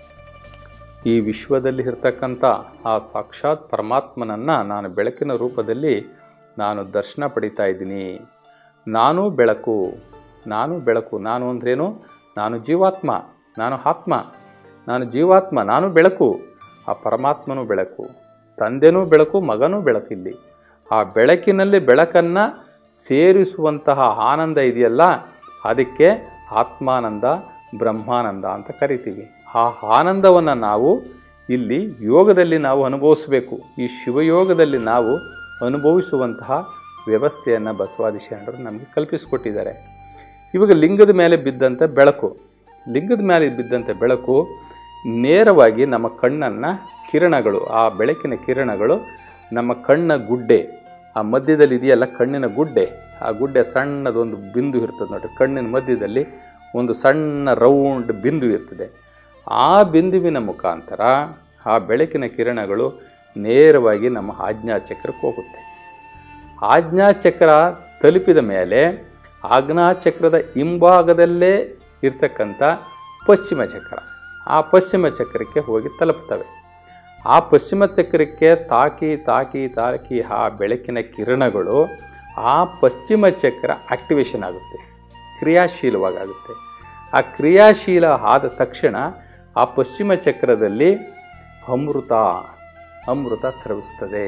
ಈ ವಿಶ್ವದಲ್ಲಿ ಇರ್ತಕ್ಕಂಥ ಆ ಸಾಕ್ಷಾತ್ ಪರಮಾತ್ಮನನ್ನು ನಾನು ಬೆಳಕಿನ ರೂಪದಲ್ಲಿ ನಾನು ದರ್ಶನ ಪಡಿತಾ ಇದ್ದೀನಿ ನಾನು ಬೆಳಕು ನಾನು ಬೆಳಕು ನಾನು ಅಂದ್ರೇನು ನಾನು ಜೀವಾತ್ಮ ನಾನು ಆತ್ಮ ನಾನು ಜೀವಾತ್ಮ ನಾನು ಬೆಳಕು ಆ ಪರಮಾತ್ಮನೂ ಬೆಳಕು ತಂದೆನೂ ಬೆಳಕು ಮಗನೂ ಬೆಳಕಿಲ್ಲಿ ಆ ಬೆಳಕಿನಲ್ಲಿ ಬೆಳಕನ್ನು ಸೇರಿಸುವಂತಹ ಆನಂದ ಇದೆಯಲ್ಲ ಅದಕ್ಕೆ ಆತ್ಮಾನಂದ ಬ್ರಹ್ಮಾನಂದ ಅಂತ ಕರಿತೀವಿ ಆ ಆನಂದವನ್ನು ನಾವು ಇಲ್ಲಿ ಯೋಗದಲ್ಲಿ ನಾವು ಅನುಭವಿಸಬೇಕು ಈ ಶಿವಯೋಗದಲ್ಲಿ ನಾವು ಅನುಭವಿಸುವಂತಹ ವ್ಯವಸ್ಥೆಯನ್ನು ಬಸವಾದಿ ಶರಣರು ನಮಗೆ ಕಲ್ಪಿಸಿಕೊಟ್ಟಿದ್ದಾರೆ ಇವಾಗ ಲಿಂಗದ ಮೇಲೆ ಬಿದ್ದಂಥ ಬೆಳಕು ಲಿಂಗದ ಮೇಲೆ ಬಿದ್ದಂಥ ಬೆಳಕು ನೇರವಾಗಿ ನಮ್ಮ ಕಣ್ಣನ್ನು ಕಿರಣಗಳು ಆ ಬೆಳಕಿನ ಕಿರಣಗಳು ನಮ್ಮ ಕಣ್ಣ ಗುಡ್ಡೆ ಆ ಮಧ್ಯದಲ್ಲಿ ಇದೆಯಲ್ಲ ಕಣ್ಣಿನ ಗುಡ್ಡೆ ಆ ಗುಡ್ಡೆ ಸಣ್ಣದೊಂದು ಬಿಂದು ಇರ್ತದೆ ನೋಡಿ ಕಣ್ಣಿನ ಮಧ್ಯದಲ್ಲಿ ಒಂದು ಸಣ್ಣ ರೌಂಡ್ ಬಿಂದು ಇರ್ತದೆ ಆ ಬಿಂದುವಿನ ಮುಖಾಂತರ ಆ ಬೆಳಕಿನ ಕಿರಣಗಳು ನೇರವಾಗಿ ನಮ್ಮ ಆಜ್ಞಾಚಕ್ರಕ್ಕೆ ಹೋಗುತ್ತೆ ಆಜ್ಞಾಚಕ್ರ ತಲುಪಿದ ಮೇಲೆ ಆಜ್ಞಾಚಕ್ರದ ಹಿಂಭಾಗದಲ್ಲೇ ಇರ್ತಕ್ಕಂಥ ಪಶ್ಚಿಮ ಚಕ್ರ ಆ ಪಶ್ಚಿಮ ಚಕ್ರಕ್ಕೆ ಹೋಗಿ ತಲುಪ್ತವೆ ಆ ಪಶ್ಚಿಮ ಚಕ್ರಕ್ಕೆ ತಾಕಿ ತಾಕಿ ತಾಕಿ ಆ ಬೆಳಕಿನ ಕಿರಣಗಳು ಆ ಪಶ್ಚಿಮ ಚಕ್ರ ಆಕ್ಟಿವೇಶನ್ ಆಗುತ್ತೆ ಕ್ರಿಯಾಶೀಲವಾಗುತ್ತೆ ಆ ಕ್ರಿಯಾಶೀಲ ಆದ ತಕ್ಷಣ ಆ ಪಶ್ಚಿಮ ಚಕ್ರದಲ್ಲಿ ಅಮೃತ ಅಮೃತ ಸ್ರವಿಸ್ತದೆ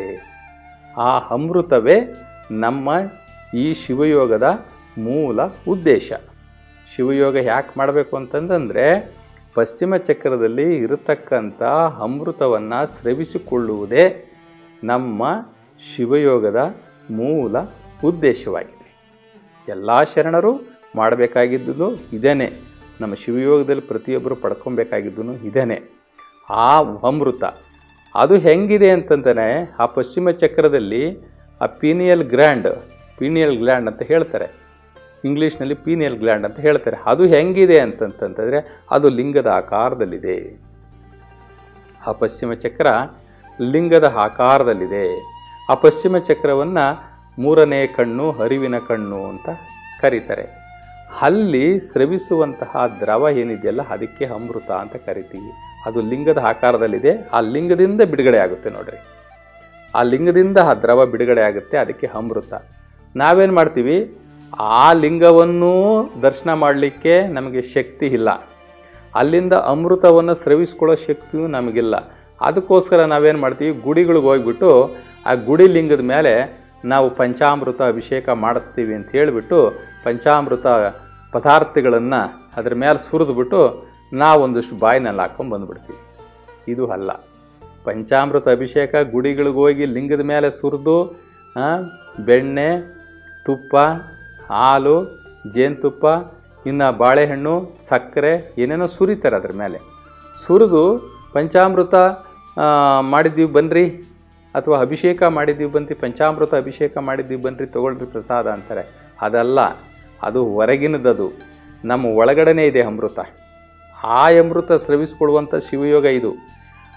ಆ ಅಮೃತವೇ ನಮ್ಮ ಈ ಶಿವಯೋಗದ ಮೂಲ ಉದ್ದೇಶ ಶಿವಯೋಗ ಯಾಕೆ ಮಾಡಬೇಕು ಅಂತಂದರೆ ಪಶ್ಚಿಮ ಚಕ್ರದಲ್ಲಿ ಇರತಕ್ಕಂಥ ಅಮೃತವನ್ನು ಸ್ರವಿಸಿಕೊಳ್ಳುವುದೇ ನಮ್ಮ ಶಿವಯೋಗದ ಮೂಲ ಉದ್ದೇಶವಾಗಿದೆ ಎಲ್ಲ ಶರಣರು ಮಾಡಬೇಕಾಗಿದ್ದು ಇದೇನೆ ನಮ್ಮ ಶಿವಯೋಗದಲ್ಲಿ ಪ್ರತಿಯೊಬ್ಬರು ಪಡ್ಕೊಬೇಕಾಗಿದ್ದು ಇದೇನೆ ಆ ಅಮೃತ ಅದು ಹೆಂಗಿದೆ ಅಂತಂದರೆ ಆ ಪಶ್ಚಿಮ ಚಕ್ರದಲ್ಲಿ ಆ ಪೀನಿಯಲ್ ಗ್ಲ್ಯಾಂಡ್ ಪೀನಿಯಲ್ ಗ್ಲ್ಯಾಂಡ್ ಅಂತ ಹೇಳ್ತಾರೆ ಇಂಗ್ಲೀಷ್ನಲ್ಲಿ ಪೀನಿಯಲ್ ಗ್ಲ್ಯಾಂಡ್ ಅಂತ ಹೇಳ್ತಾರೆ ಅದು ಹೆಂಗಿದೆ ಅಂತಂತಂದರೆ ಅದು ಲಿಂಗದ ಆಕಾರದಲ್ಲಿದೆ ಆ ಪಶ್ಚಿಮ ಚಕ್ರ ಲಿಂಗದ ಆಕಾರದಲ್ಲಿದೆ ಆ ಪಶ್ಚಿಮ ಚಕ್ರವನ್ನು ಮೂರನೇ ಕಣ್ಣು ಅರಿವಿನ ಕಣ್ಣು ಅಂತ ಕರೀತಾರೆ ಅಲ್ಲಿ ಸ್ರವಿಸುವಂತಹ ದ್ರವ ಏನಿದೆಯಲ್ಲ ಅದಕ್ಕೆ ಅಮೃತ ಅಂತ ಕರಿತೀವಿ ಅದು ಲಿಂಗದ ಆಕಾರದಲ್ಲಿದೆ ಆ ಲಿಂಗದಿಂದ ಬಿಡುಗಡೆ ಆಗುತ್ತೆ ನೋಡ್ರಿ ಆ ಲಿಂಗದಿಂದ ಆ ದ್ರವ ಬಿಡುಗಡೆ ಆಗುತ್ತೆ ಅದಕ್ಕೆ ಅಮೃತ ನಾವೇನು ಮಾಡ್ತೀವಿ ಆ ಲಿಂಗವನ್ನು ದರ್ಶನ ಮಾಡಲಿಕ್ಕೆ ನಮಗೆ ಶಕ್ತಿ ಇಲ್ಲ ಅಲ್ಲಿಂದ ಅಮೃತವನ್ನು ಸ್ರವಿಸ್ಕೊಳ್ಳೋ ಶಕ್ತಿಯೂ ನಮಗಿಲ್ಲ ಅದಕ್ಕೋಸ್ಕರ ನಾವೇನು ಮಾಡ್ತೀವಿ ಗುಡಿಗಳಿಗೆ ಹೋಗ್ಬಿಟ್ಟು ಆ ಗುಡಿ ಲಿಂಗದ ಮೇಲೆ ನಾವು ಪಂಚಾಮೃತ ಅಭಿಷೇಕ ಮಾಡಿಸ್ತೀವಿ ಅಂತ ಹೇಳಿಬಿಟ್ಟು ಪಂಚಾಮೃತ ಪದಾರ್ಥಗಳನ್ನು ಅದ್ರ ಮೇಲೆ ಸುರಿದ್ಬಿಟ್ಟು ನಾವೊಂದಷ್ಟು ಬಾಯಿನಲ್ಲಿ ಹಾಕ್ಕೊಂಡು ಬಂದುಬಿಡ್ತೀವಿ ಇದು ಅಲ್ಲ ಪಂಚಾಮೃತ ಅಭಿಷೇಕ ಗುಡಿಗಳಿಗೆ ಹೋಗಿ ಲಿಂಗದ ಮೇಲೆ ಸುರಿದು ಬೆಣ್ಣೆ ತುಪ್ಪ ಹಾಲು ಜೇನುತುಪ್ಪ ಇನ್ನು ಬಾಳೆಹಣ್ಣು ಸಕ್ಕರೆ ಏನೇನೋ ಸುರಿತಾರೆ ಅದ್ರ ಮೇಲೆ ಸುರಿದು ಪಂಚಾಮೃತ ಆ, ಮಾಡಿದ್ದೀವಿ ಬನ್ನಿರಿ ಅಥವಾ ಅಭಿಷೇಕ ಮಾಡಿದ್ದೀವಿ ಬಂತು ಪಂಚಾಮೃತ ಅಭಿಷೇಕ ಮಾಡಿದ್ದೀವಿ ಬನ್ನಿರಿ ತೊಗೊಳ್ರಿ ಪ್ರಸಾದ ಅಂತಾರೆ ಅದಲ್ಲ ಅದು ಹೊರಗಿನದದು ನಮ್ಮ ಒಳಗಡೆನೇ ಇದೆ ಅಮೃತ ಆ ಅಮೃತ ಸ್ರವಿಸ್ಕೊಳ್ಳುವಂಥ ಶಿವಯೋಗ ಇದು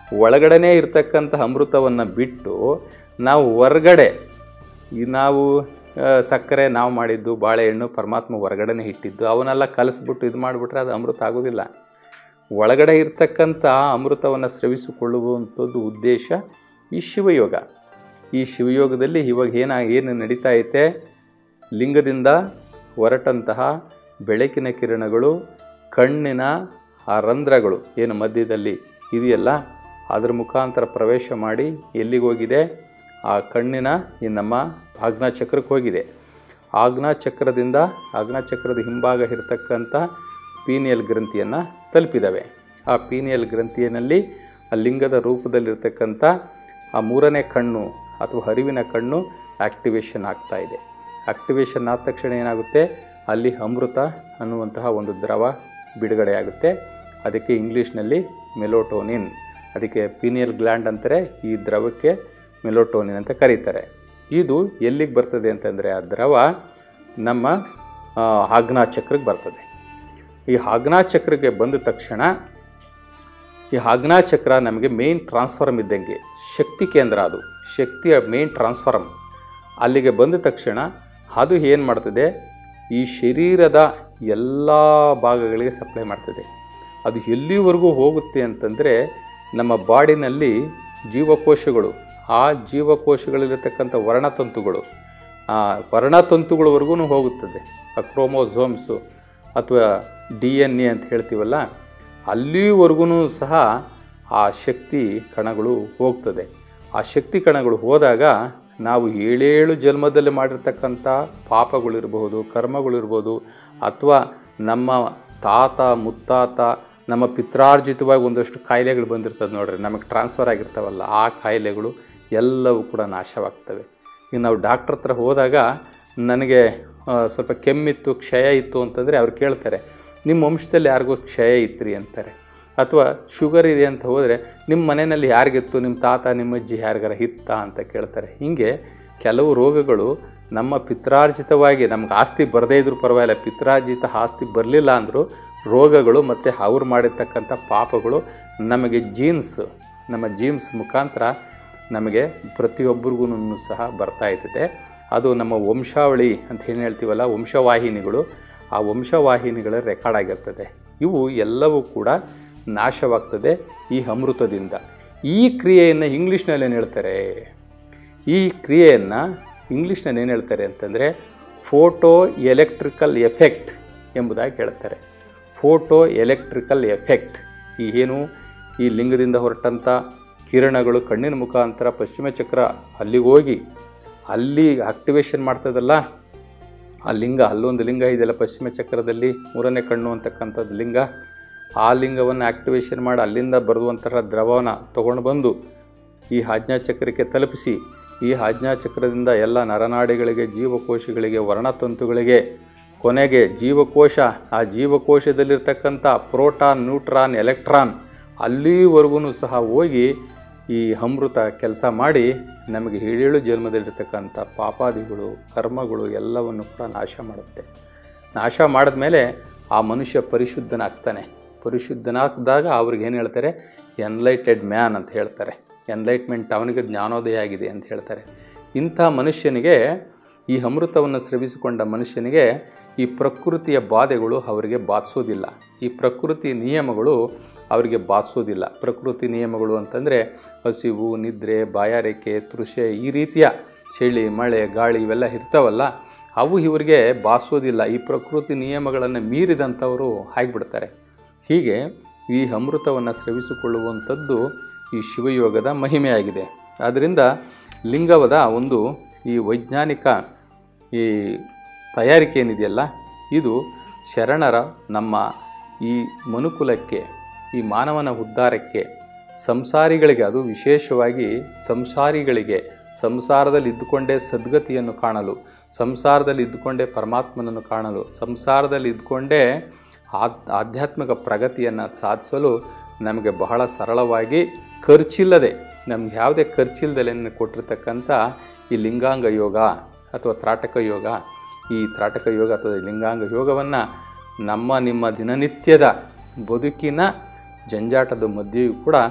ಒಳಗಡೆನೇ ಇರ್ತಕ್ಕಂಥ ಅಮೃತವನ್ನು ಬಿಟ್ಟು ನಾವು ಹೊರ್ಗಡೆ ಈ ನಾವು ಆ, ಸಕ್ಕರೆ ನಾವು ಮಾಡಿದ್ದು ಬಾಳೆಹಣ್ಣು ಪರಮಾತ್ಮ ಹೊರಗಡೆನೇ ಇಟ್ಟಿದ್ದು ಅವನ್ನೆಲ್ಲ ಕಲಿಸ್ಬಿಟ್ಟು ಇದು ಮಾಡಿಬಿಟ್ರೆ ಅದು ಅಮೃತ ಆಗೋದಿಲ್ಲ ಒಳಗಡೆ ಇರ್ತಕ್ಕಂಥ ಅಮೃತವನ್ನು ಸ್ರವಿಸಿಕೊಳ್ಳುವಂಥದ್ದು ಉದ್ದೇಶ ಈ ಶಿವಯೋಗ ಈ ಶಿವಯೋಗದಲ್ಲಿ ಇವಾಗ ಏನ ಏನು ನಡೀತಾ ಐತೆ ಲಿಂಗದಿಂದ ಹೊರಟಂತಹ ಬೆಳಕಿನ ಕಿರಣಗಳು ಕಣ್ಣಿನ ಆ ರಂಧ್ರಗಳು ಏನು ಮಧ್ಯದಲ್ಲಿ ಇದೆಯಲ್ಲ ಅದರ ಮುಖಾಂತರ ಪ್ರವೇಶ ಮಾಡಿ ಎಲ್ಲಿಗೆ ಹೋಗಿದೆ ಆ ಕಣ್ಣಿನ ಈ ನಮ್ಮ ಆಜ್ಞಾಚಕ್ರಕ್ಕೆ ಹೋಗಿದೆ ಆಜ್ಞಾಚಕ್ರದಿಂದ ಆಜ್ಞಾಚಕ್ರದ ಹಿಂಭಾಗ ಇರತಕ್ಕಂಥ ಪೀನಿಯಲ್ ಗ್ರಂಥಿಯನ್ನು ತಲುಪಿದವೆ ಆ ಪೀನಿಯಲ್ ಗ್ರಂಥಿಯಲ್ಲಿ ಆ ಲಿಂಗದ ರೂಪದಲ್ಲಿರ್ತಕ್ಕಂಥ ಆ ಮೂರನೇ ಕಣ್ಣು ಅಥವಾ ಹರಿವಿನ ಕಣ್ಣು ಆಕ್ಟಿವೇಶನ್ ಆಗ್ತಾ ಇದೆ ಆಕ್ಟಿವೇಶನ್ ಆದ ತಕ್ಷಣ ಏನಾಗುತ್ತೆ ಅಲ್ಲಿ ಅಮೃತ ಅನ್ನುವಂತಹ ಒಂದು ದ್ರವ ಬಿಡುಗಡೆಯಾಗುತ್ತೆ ಅದಕ್ಕೆ ಇಂಗ್ಲೀಷ್ನಲ್ಲಿ ಮೆಲೋಟೋನಿನ್ ಅದಕ್ಕೆ ಪೀನಿಯಲ್ ಗ್ಲ್ಯಾಂಡ್ ಅಂತಾರೆ ಈ ದ್ರವಕ್ಕೆ ಮೆಲೋಟೋನಿನ್ ಅಂತ ಕರೀತಾರೆ ಇದು ಎಲ್ಲಿಗೆ ಬರ್ತದೆ ಅಂತಂದರೆ ಆ ದ್ರವ ನಮ್ಮ ಆ, ಆಜ್ಞಾಚಕ್ರಕ್ಕೆ ಬರ್ತದೆ ಈ ಆಜ್ಞಾಚಕ್ರಕ್ಕೆ ಬಂದ ತಕ್ಷಣ ಈ ಆಜ್ಞಾಚಕ್ರ ನಮಗೆ ಮೇನ್ ಟ್ರಾನ್ಸ್ಫಾರ್ಮ್ ಇದ್ದಂಗೆ ಶಕ್ತಿ ಕೇಂದ್ರ ಅದು ಶಕ್ತಿಯ ಮೇನ್ ಟ್ರಾನ್ಸ್ಫಾರ್ಮ್ ಅಲ್ಲಿಗೆ ಬಂದ ತಕ್ಷಣ ಅದು ಏನು ಮಾಡ್ತದೆ ಈ ಶರೀರದ ಎಲ್ಲ ಭಾಗಗಳಿಗೆ ಸಪ್ಲೈ ಮಾಡ್ತದೆ ಅದು ಎಲ್ಲಿವರೆಗೂ ಹೋಗುತ್ತೆ ಅಂತಂದರೆ ನಮ್ಮ ಬಾಡಿನಲ್ಲಿ ಜೀವಕೋಶಗಳು ಆ ಜೀವಕೋಶಗಳಲ್ಲಿರತಕ್ಕಂಥ ವರ್ಣತಂತುಗಳು ಆ ವರ್ಣತಂತುಗಳವರೆಗೂ ಹೋಗುತ್ತದೆ ಆ ಕ್ರೋಮೋಸೋಮ್ಸು ಅಥವಾ ಡಿ ಎನ್ ಎ ಅಂತ ಹೇಳ್ತೀವಲ್ಲ ಅಲ್ಲಿವರೆಗೂ ಸಹ ಆ ಶಕ್ತಿ ಕಣಗಳು ಹೋಗ್ತದೆ ಆ ಶಕ್ತಿ ಕಣಗಳು ಹೋದಾಗ ನಾವು ಏಳೇಳು ಜನ್ಮದಲ್ಲಿ ಮಾಡಿರ್ತಕ್ಕಂಥ ಪಾಪಗಳಿರ್ಬೋದು ಕರ್ಮಗಳಿರ್ಬೋದು ಅಥವಾ ನಮ್ಮ ತಾತ ಮುತ್ತಾತ ನಮ್ಮ ಪಿತ್ರಾರ್ಜಿತವಾಗಿ ಒಂದಷ್ಟು ಕಾಯಿಲೆಗಳು ಬಂದಿರ್ತದೆ ನೋಡ್ರಿ ನಮಗೆ ಟ್ರಾನ್ಸ್ಫರ್ ಆಗಿರ್ತಾವಲ್ಲ ಆ ಕಾಯಿಲೆಗಳು ಎಲ್ಲವೂ ಕೂಡ ನಾಶವಾಗ್ತವೆ ಈಗ ನಾವು ಡಾಕ್ಟ್ರ್ ಹತ್ರ ಹೋದಾಗ ನನಗೆ ಆ, ಸ್ವಲ್ಪ ಕೆಮ್ಮಿತ್ತು ಕ್ಷಯ ಇತ್ತು ಅಂತಂದರೆ ಅವ್ರು ಕೇಳ್ತಾರೆ ನಿಮ್ಮ ವಂಶದಲ್ಲಿ ಯಾರಿಗೂ ಕ್ಷಯ ಇತ್ರಿ ಅಂತಾರೆ ಅಥವಾ ಶುಗರ್ ಇದೆ ಅಂತ ಹೋದರೆ ನಿಮ್ಮ ಮನೆಯಲ್ಲಿ ಯಾರಿಗಿತ್ತು ನಿಮ್ಮ ತಾತ ನಿಮ್ಮ ಅಜ್ಜಿ ಯಾರಿಗಾರ ಇತ್ತ ಅಂತ ಕೇಳ್ತಾರೆ ಹೀಗೆ ಕೆಲವು ರೋಗಗಳು ನಮ್ಮ ಪಿತ್ರಾರ್ಜಿತವಾಗಿ ನಮ್ಗೆ ಆಸ್ತಿ ಬರದೇ ಇದ್ರೂ ಪರವಾಗಿಲ್ಲ ಪಿತ್ರಾರ್ಜಿತ ಆಸ್ತಿ ಬರಲಿಲ್ಲ ಅಂದರೂ ರೋಗಗಳು ಮತ್ತು ಅವ್ರು ಮಾಡಿರ್ತಕ್ಕಂಥ ಪಾಪಗಳು ನಮಗೆ ಜೀನ್ಸ್ ನಮ್ಮ ಜೀನ್ಸ್ ಮುಖಾಂತರ ನಮಗೆ ಪ್ರತಿಯೊಬ್ಬರಿಗೂ ಸಹ ಬರ್ತಾ ಇರ್ತದೆ ಅದು ನಮ್ಮ ವಂಶಾವಳಿ ಅಂತ ಏನು ಹೇಳ್ತೀವಲ್ಲ ವಂಶವಾಹಿನಿಗಳು ಆ ವಂಶವಾಹಿನಿಗಳ ರೆಕಾರ್ಡ್ ಆಗಿರ್ತದೆ ಇವು ಎಲ್ಲವೂ ಕೂಡ ನಾಶವಾಗ್ತದೆ ಈ ಅಮೃತದಿಂದ ಈ ಕ್ರಿಯೆಯನ್ನು ಇಂಗ್ಲೀಷ್ನಲ್ಲಿ ಏನು ಹೇಳ್ತಾರೆ ಈ ಕ್ರಿಯೆಯನ್ನು ಇಂಗ್ಲೀಷ್ನಲ್ಲಿ ಏನು ಹೇಳ್ತಾರೆ ಅಂತಂದರೆ ಫೋಟೋ ಎಲೆಕ್ಟ್ರಿಕಲ್ ಎಫೆಕ್ಟ್ ಎಂಬುದಾಗಿ ಹೇಳ್ತಾರೆ ಫೋಟೋ ಎಲೆಕ್ಟ್ರಿಕಲ್ ಎಫೆಕ್ಟ್ ಈ ಏನು ಈ ಲಿಂಗದಿಂದ ಹೊರಟಂಥ ಕಿರಣಗಳು ಕಣ್ಣಿನ ಮುಖಾಂತರ ಪಶ್ಚಿಮ ಚಕ್ರ ಅಲ್ಲಿಗೆ ಹೋಗಿ ಅಲ್ಲಿ ಆಕ್ಟಿವೇಶನ್ ಮಾಡ್ತದಲ್ಲ ಆ ಲಿಂಗ ಅಲ್ಲೊಂದು ಲಿಂಗ ಇದೆಯಲ್ಲ ಪಶ್ಚಿಮ ಚಕ್ರದಲ್ಲಿ ಮೂರನೇ ಕಣ್ಣು ಅಂತಕ್ಕಂಥದ್ದು ಲಿಂಗ ಆ ಲಿಂಗವನ್ನು ಆಕ್ಟಿವೇಶನ್ ಮಾಡಿ ಅಲ್ಲಿಂದ ಬರುವಂತಹ ದ್ರವವನ್ನು ತೊಗೊಂಡು ಬಂದು ಈ ಆಜ್ಞಾಚಕ್ರಕ್ಕೆ ತಲುಪಿಸಿ ಈ ಆಜ್ಞಾಚಕ್ರದಿಂದ ಎಲ್ಲ ನರನಾಡಿಗಳಿಗೆ ಜೀವಕೋಶಗಳಿಗೆ ವರ್ಣತಂತುಗಳಿಗೆ ಕೊನೆಗೆ ಜೀವಕೋಶ ಆ ಜೀವಕೋಶದಲ್ಲಿರ್ತಕ್ಕಂಥ ಪ್ರೋಟಾನ್ ನ್ಯೂಟ್ರಾನ್ ಎಲೆಕ್ಟ್ರಾನ್ ಅಲ್ಲಿವರೆಗೂ ಸಹ ಹೋಗಿ ಈ ಅಮೃತ ಕೆಲಸ ಮಾಡಿ ನಮಗೆ ಏಳೇಳು ಜನ್ಮದಲ್ಲಿರ್ತಕ್ಕಂಥ ಪಾಪಾದಿಗಳು ಕರ್ಮಗಳು ಎಲ್ಲವನ್ನು ಕೂಡ ನಾಶ ಮಾಡುತ್ತೆ ನಾಶ ಮಾಡಿದ್ಮೇಲೆ ಆ ಮನುಷ್ಯ ಪರಿಶುದ್ಧನಾಗ್ತಾನೆ ಪರಿಶುದ್ಧನಾಗ್ದಾಗ ಅವ್ರಿಗೆ ಏನು ಹೇಳ್ತಾರೆ ಎನ್ಲೈಟೆಡ್ ಮ್ಯಾನ್ ಅಂತ ಹೇಳ್ತಾರೆ ಎನ್ಲೈಟ್ಮೆಂಟ್ ಅವನಿಗೆ ಜ್ಞಾನೋದಯ ಆಗಿದೆ ಅಂತ ಹೇಳ್ತಾರೆ ಇಂಥ ಮನುಷ್ಯನಿಗೆ ಈ ಅಮೃತವನ್ನು ಸ್ರವಿಸಿಕೊಂಡ ಮನುಷ್ಯನಿಗೆ ಈ ಪ್ರಕೃತಿಯ ಬಾಧೆಗಳು ಅವರಿಗೆ ಬಾಧಿಸೋದಿಲ್ಲ ಈ ಪ್ರಕೃತಿ ನಿಯಮಗಳು ಅವರಿಗೆ ಬಾಧಿಸೋದಿಲ್ಲ ಪ್ರಕೃತಿ ನಿಯಮಗಳು ಅಂತಂದರೆ ಹಸಿವು ನಿದ್ರೆ ಬಾಯಾರಿಕೆ ತೃಷೆ ಈ ರೀತಿಯ ಚಳಿ ಮಳೆ ಗಾಳಿ ಇವೆಲ್ಲ ಇರ್ತಾವಲ್ಲ ಅವು ಇವರಿಗೆ ಬಾಧಿಸೋದಿಲ್ಲ ಈ ಪ್ರಕೃತಿ ನಿಯಮಗಳನ್ನು ಮೀರಿದಂಥವರು ಆಗಿಬಿಡ್ತಾರೆ ಹೀಗೆ ಈ ಅಮೃತವನ್ನು ಸ್ರವಿಸಿಕೊಳ್ಳುವಂಥದ್ದು ಈ ಶಿವಯೋಗದ ಮಹಿಮೆಯಾಗಿದೆ ಆದ್ದರಿಂದ ಲಿಂಗವದ ಒಂದು ಈ ವೈಜ್ಞಾನಿಕ ಈ ತಯಾರಿಕೆ ಏನಿದೆಯಲ್ಲ ಇದು ಶರಣರ ನಮ್ಮ ಈ ಮನುಕುಲಕ್ಕೆ ಈ ಮಾನವನ ಉದ್ಧಾರಕ್ಕೆ ಸಂಸಾರಿಗಳಿಗೆ ಅದು ವಿಶೇಷವಾಗಿ ಸಂಸಾರಿಗಳಿಗೆ ಸಂಸಾರದಲ್ಲಿ ಇದ್ದುಕೊಂಡೇ ಸದ್ಗತಿಯನ್ನು ಕಾಣಲು ಸಂಸಾರದಲ್ಲಿ ಇದ್ದುಕೊಂಡೇ ಪರಮಾತ್ಮನನ್ನು ಕಾಣಲು ಸಂಸಾರದಲ್ಲಿ ಇದ್ದುಕೊಂಡೇ ಆದ್ ಆಧ್ಯಾತ್ಮಿಕ ಪ್ರಗತಿಯನ್ನು ಸಾಧಿಸಲು ನಮಗೆ ಬಹಳ ಸರಳವಾಗಿ ಖರ್ಚಿಲ್ಲದೆ ನಮ್ಗೆ ಯಾವುದೇ ಖರ್ಚಿಲ್ಲದಲೇ ಕೊಟ್ಟಿರ್ತಕ್ಕಂಥ ಈ ಲಿಂಗಾಂಗ ಯೋಗ ಅಥವಾ ತ್ರಾಟಕ ಯೋಗ ಈ ತ್ರಾಟಕ ಯೋಗ ಅಥವಾ ಲಿಂಗಾಂಗ ಯೋಗವನ್ನು ನಮ್ಮ ನಿಮ್ಮ ದಿನನಿತ್ಯದ ಬದುಕಿನ ಜಂಜಾಟದ ಮಧ್ಯೆಯೂ ಕೂಡ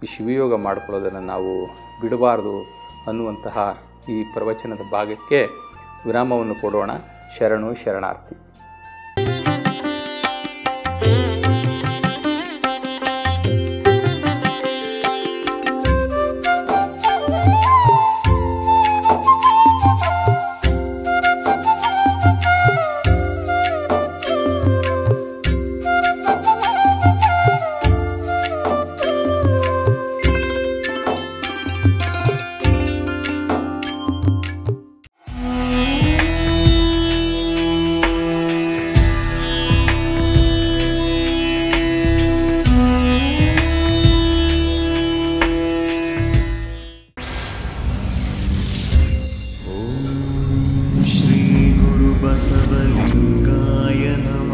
ಈ ಶಿವಯೋಗ ಮಾಡ್ಕೊಳ್ಳೋದನ್ನು ನಾವು ಬಿಡಬಾರ್ದು ಅನ್ನುವಂತಹ ಈ ಪ್ರವಚನದ ಭಾಗಕ್ಕೆ ವಿರಾಮವನ್ನು ಕೊಡೋಣ ಶರಣು ಶರಣಾರ್ಥಿ श्रीगुरुबसवलिङ्गाय नमः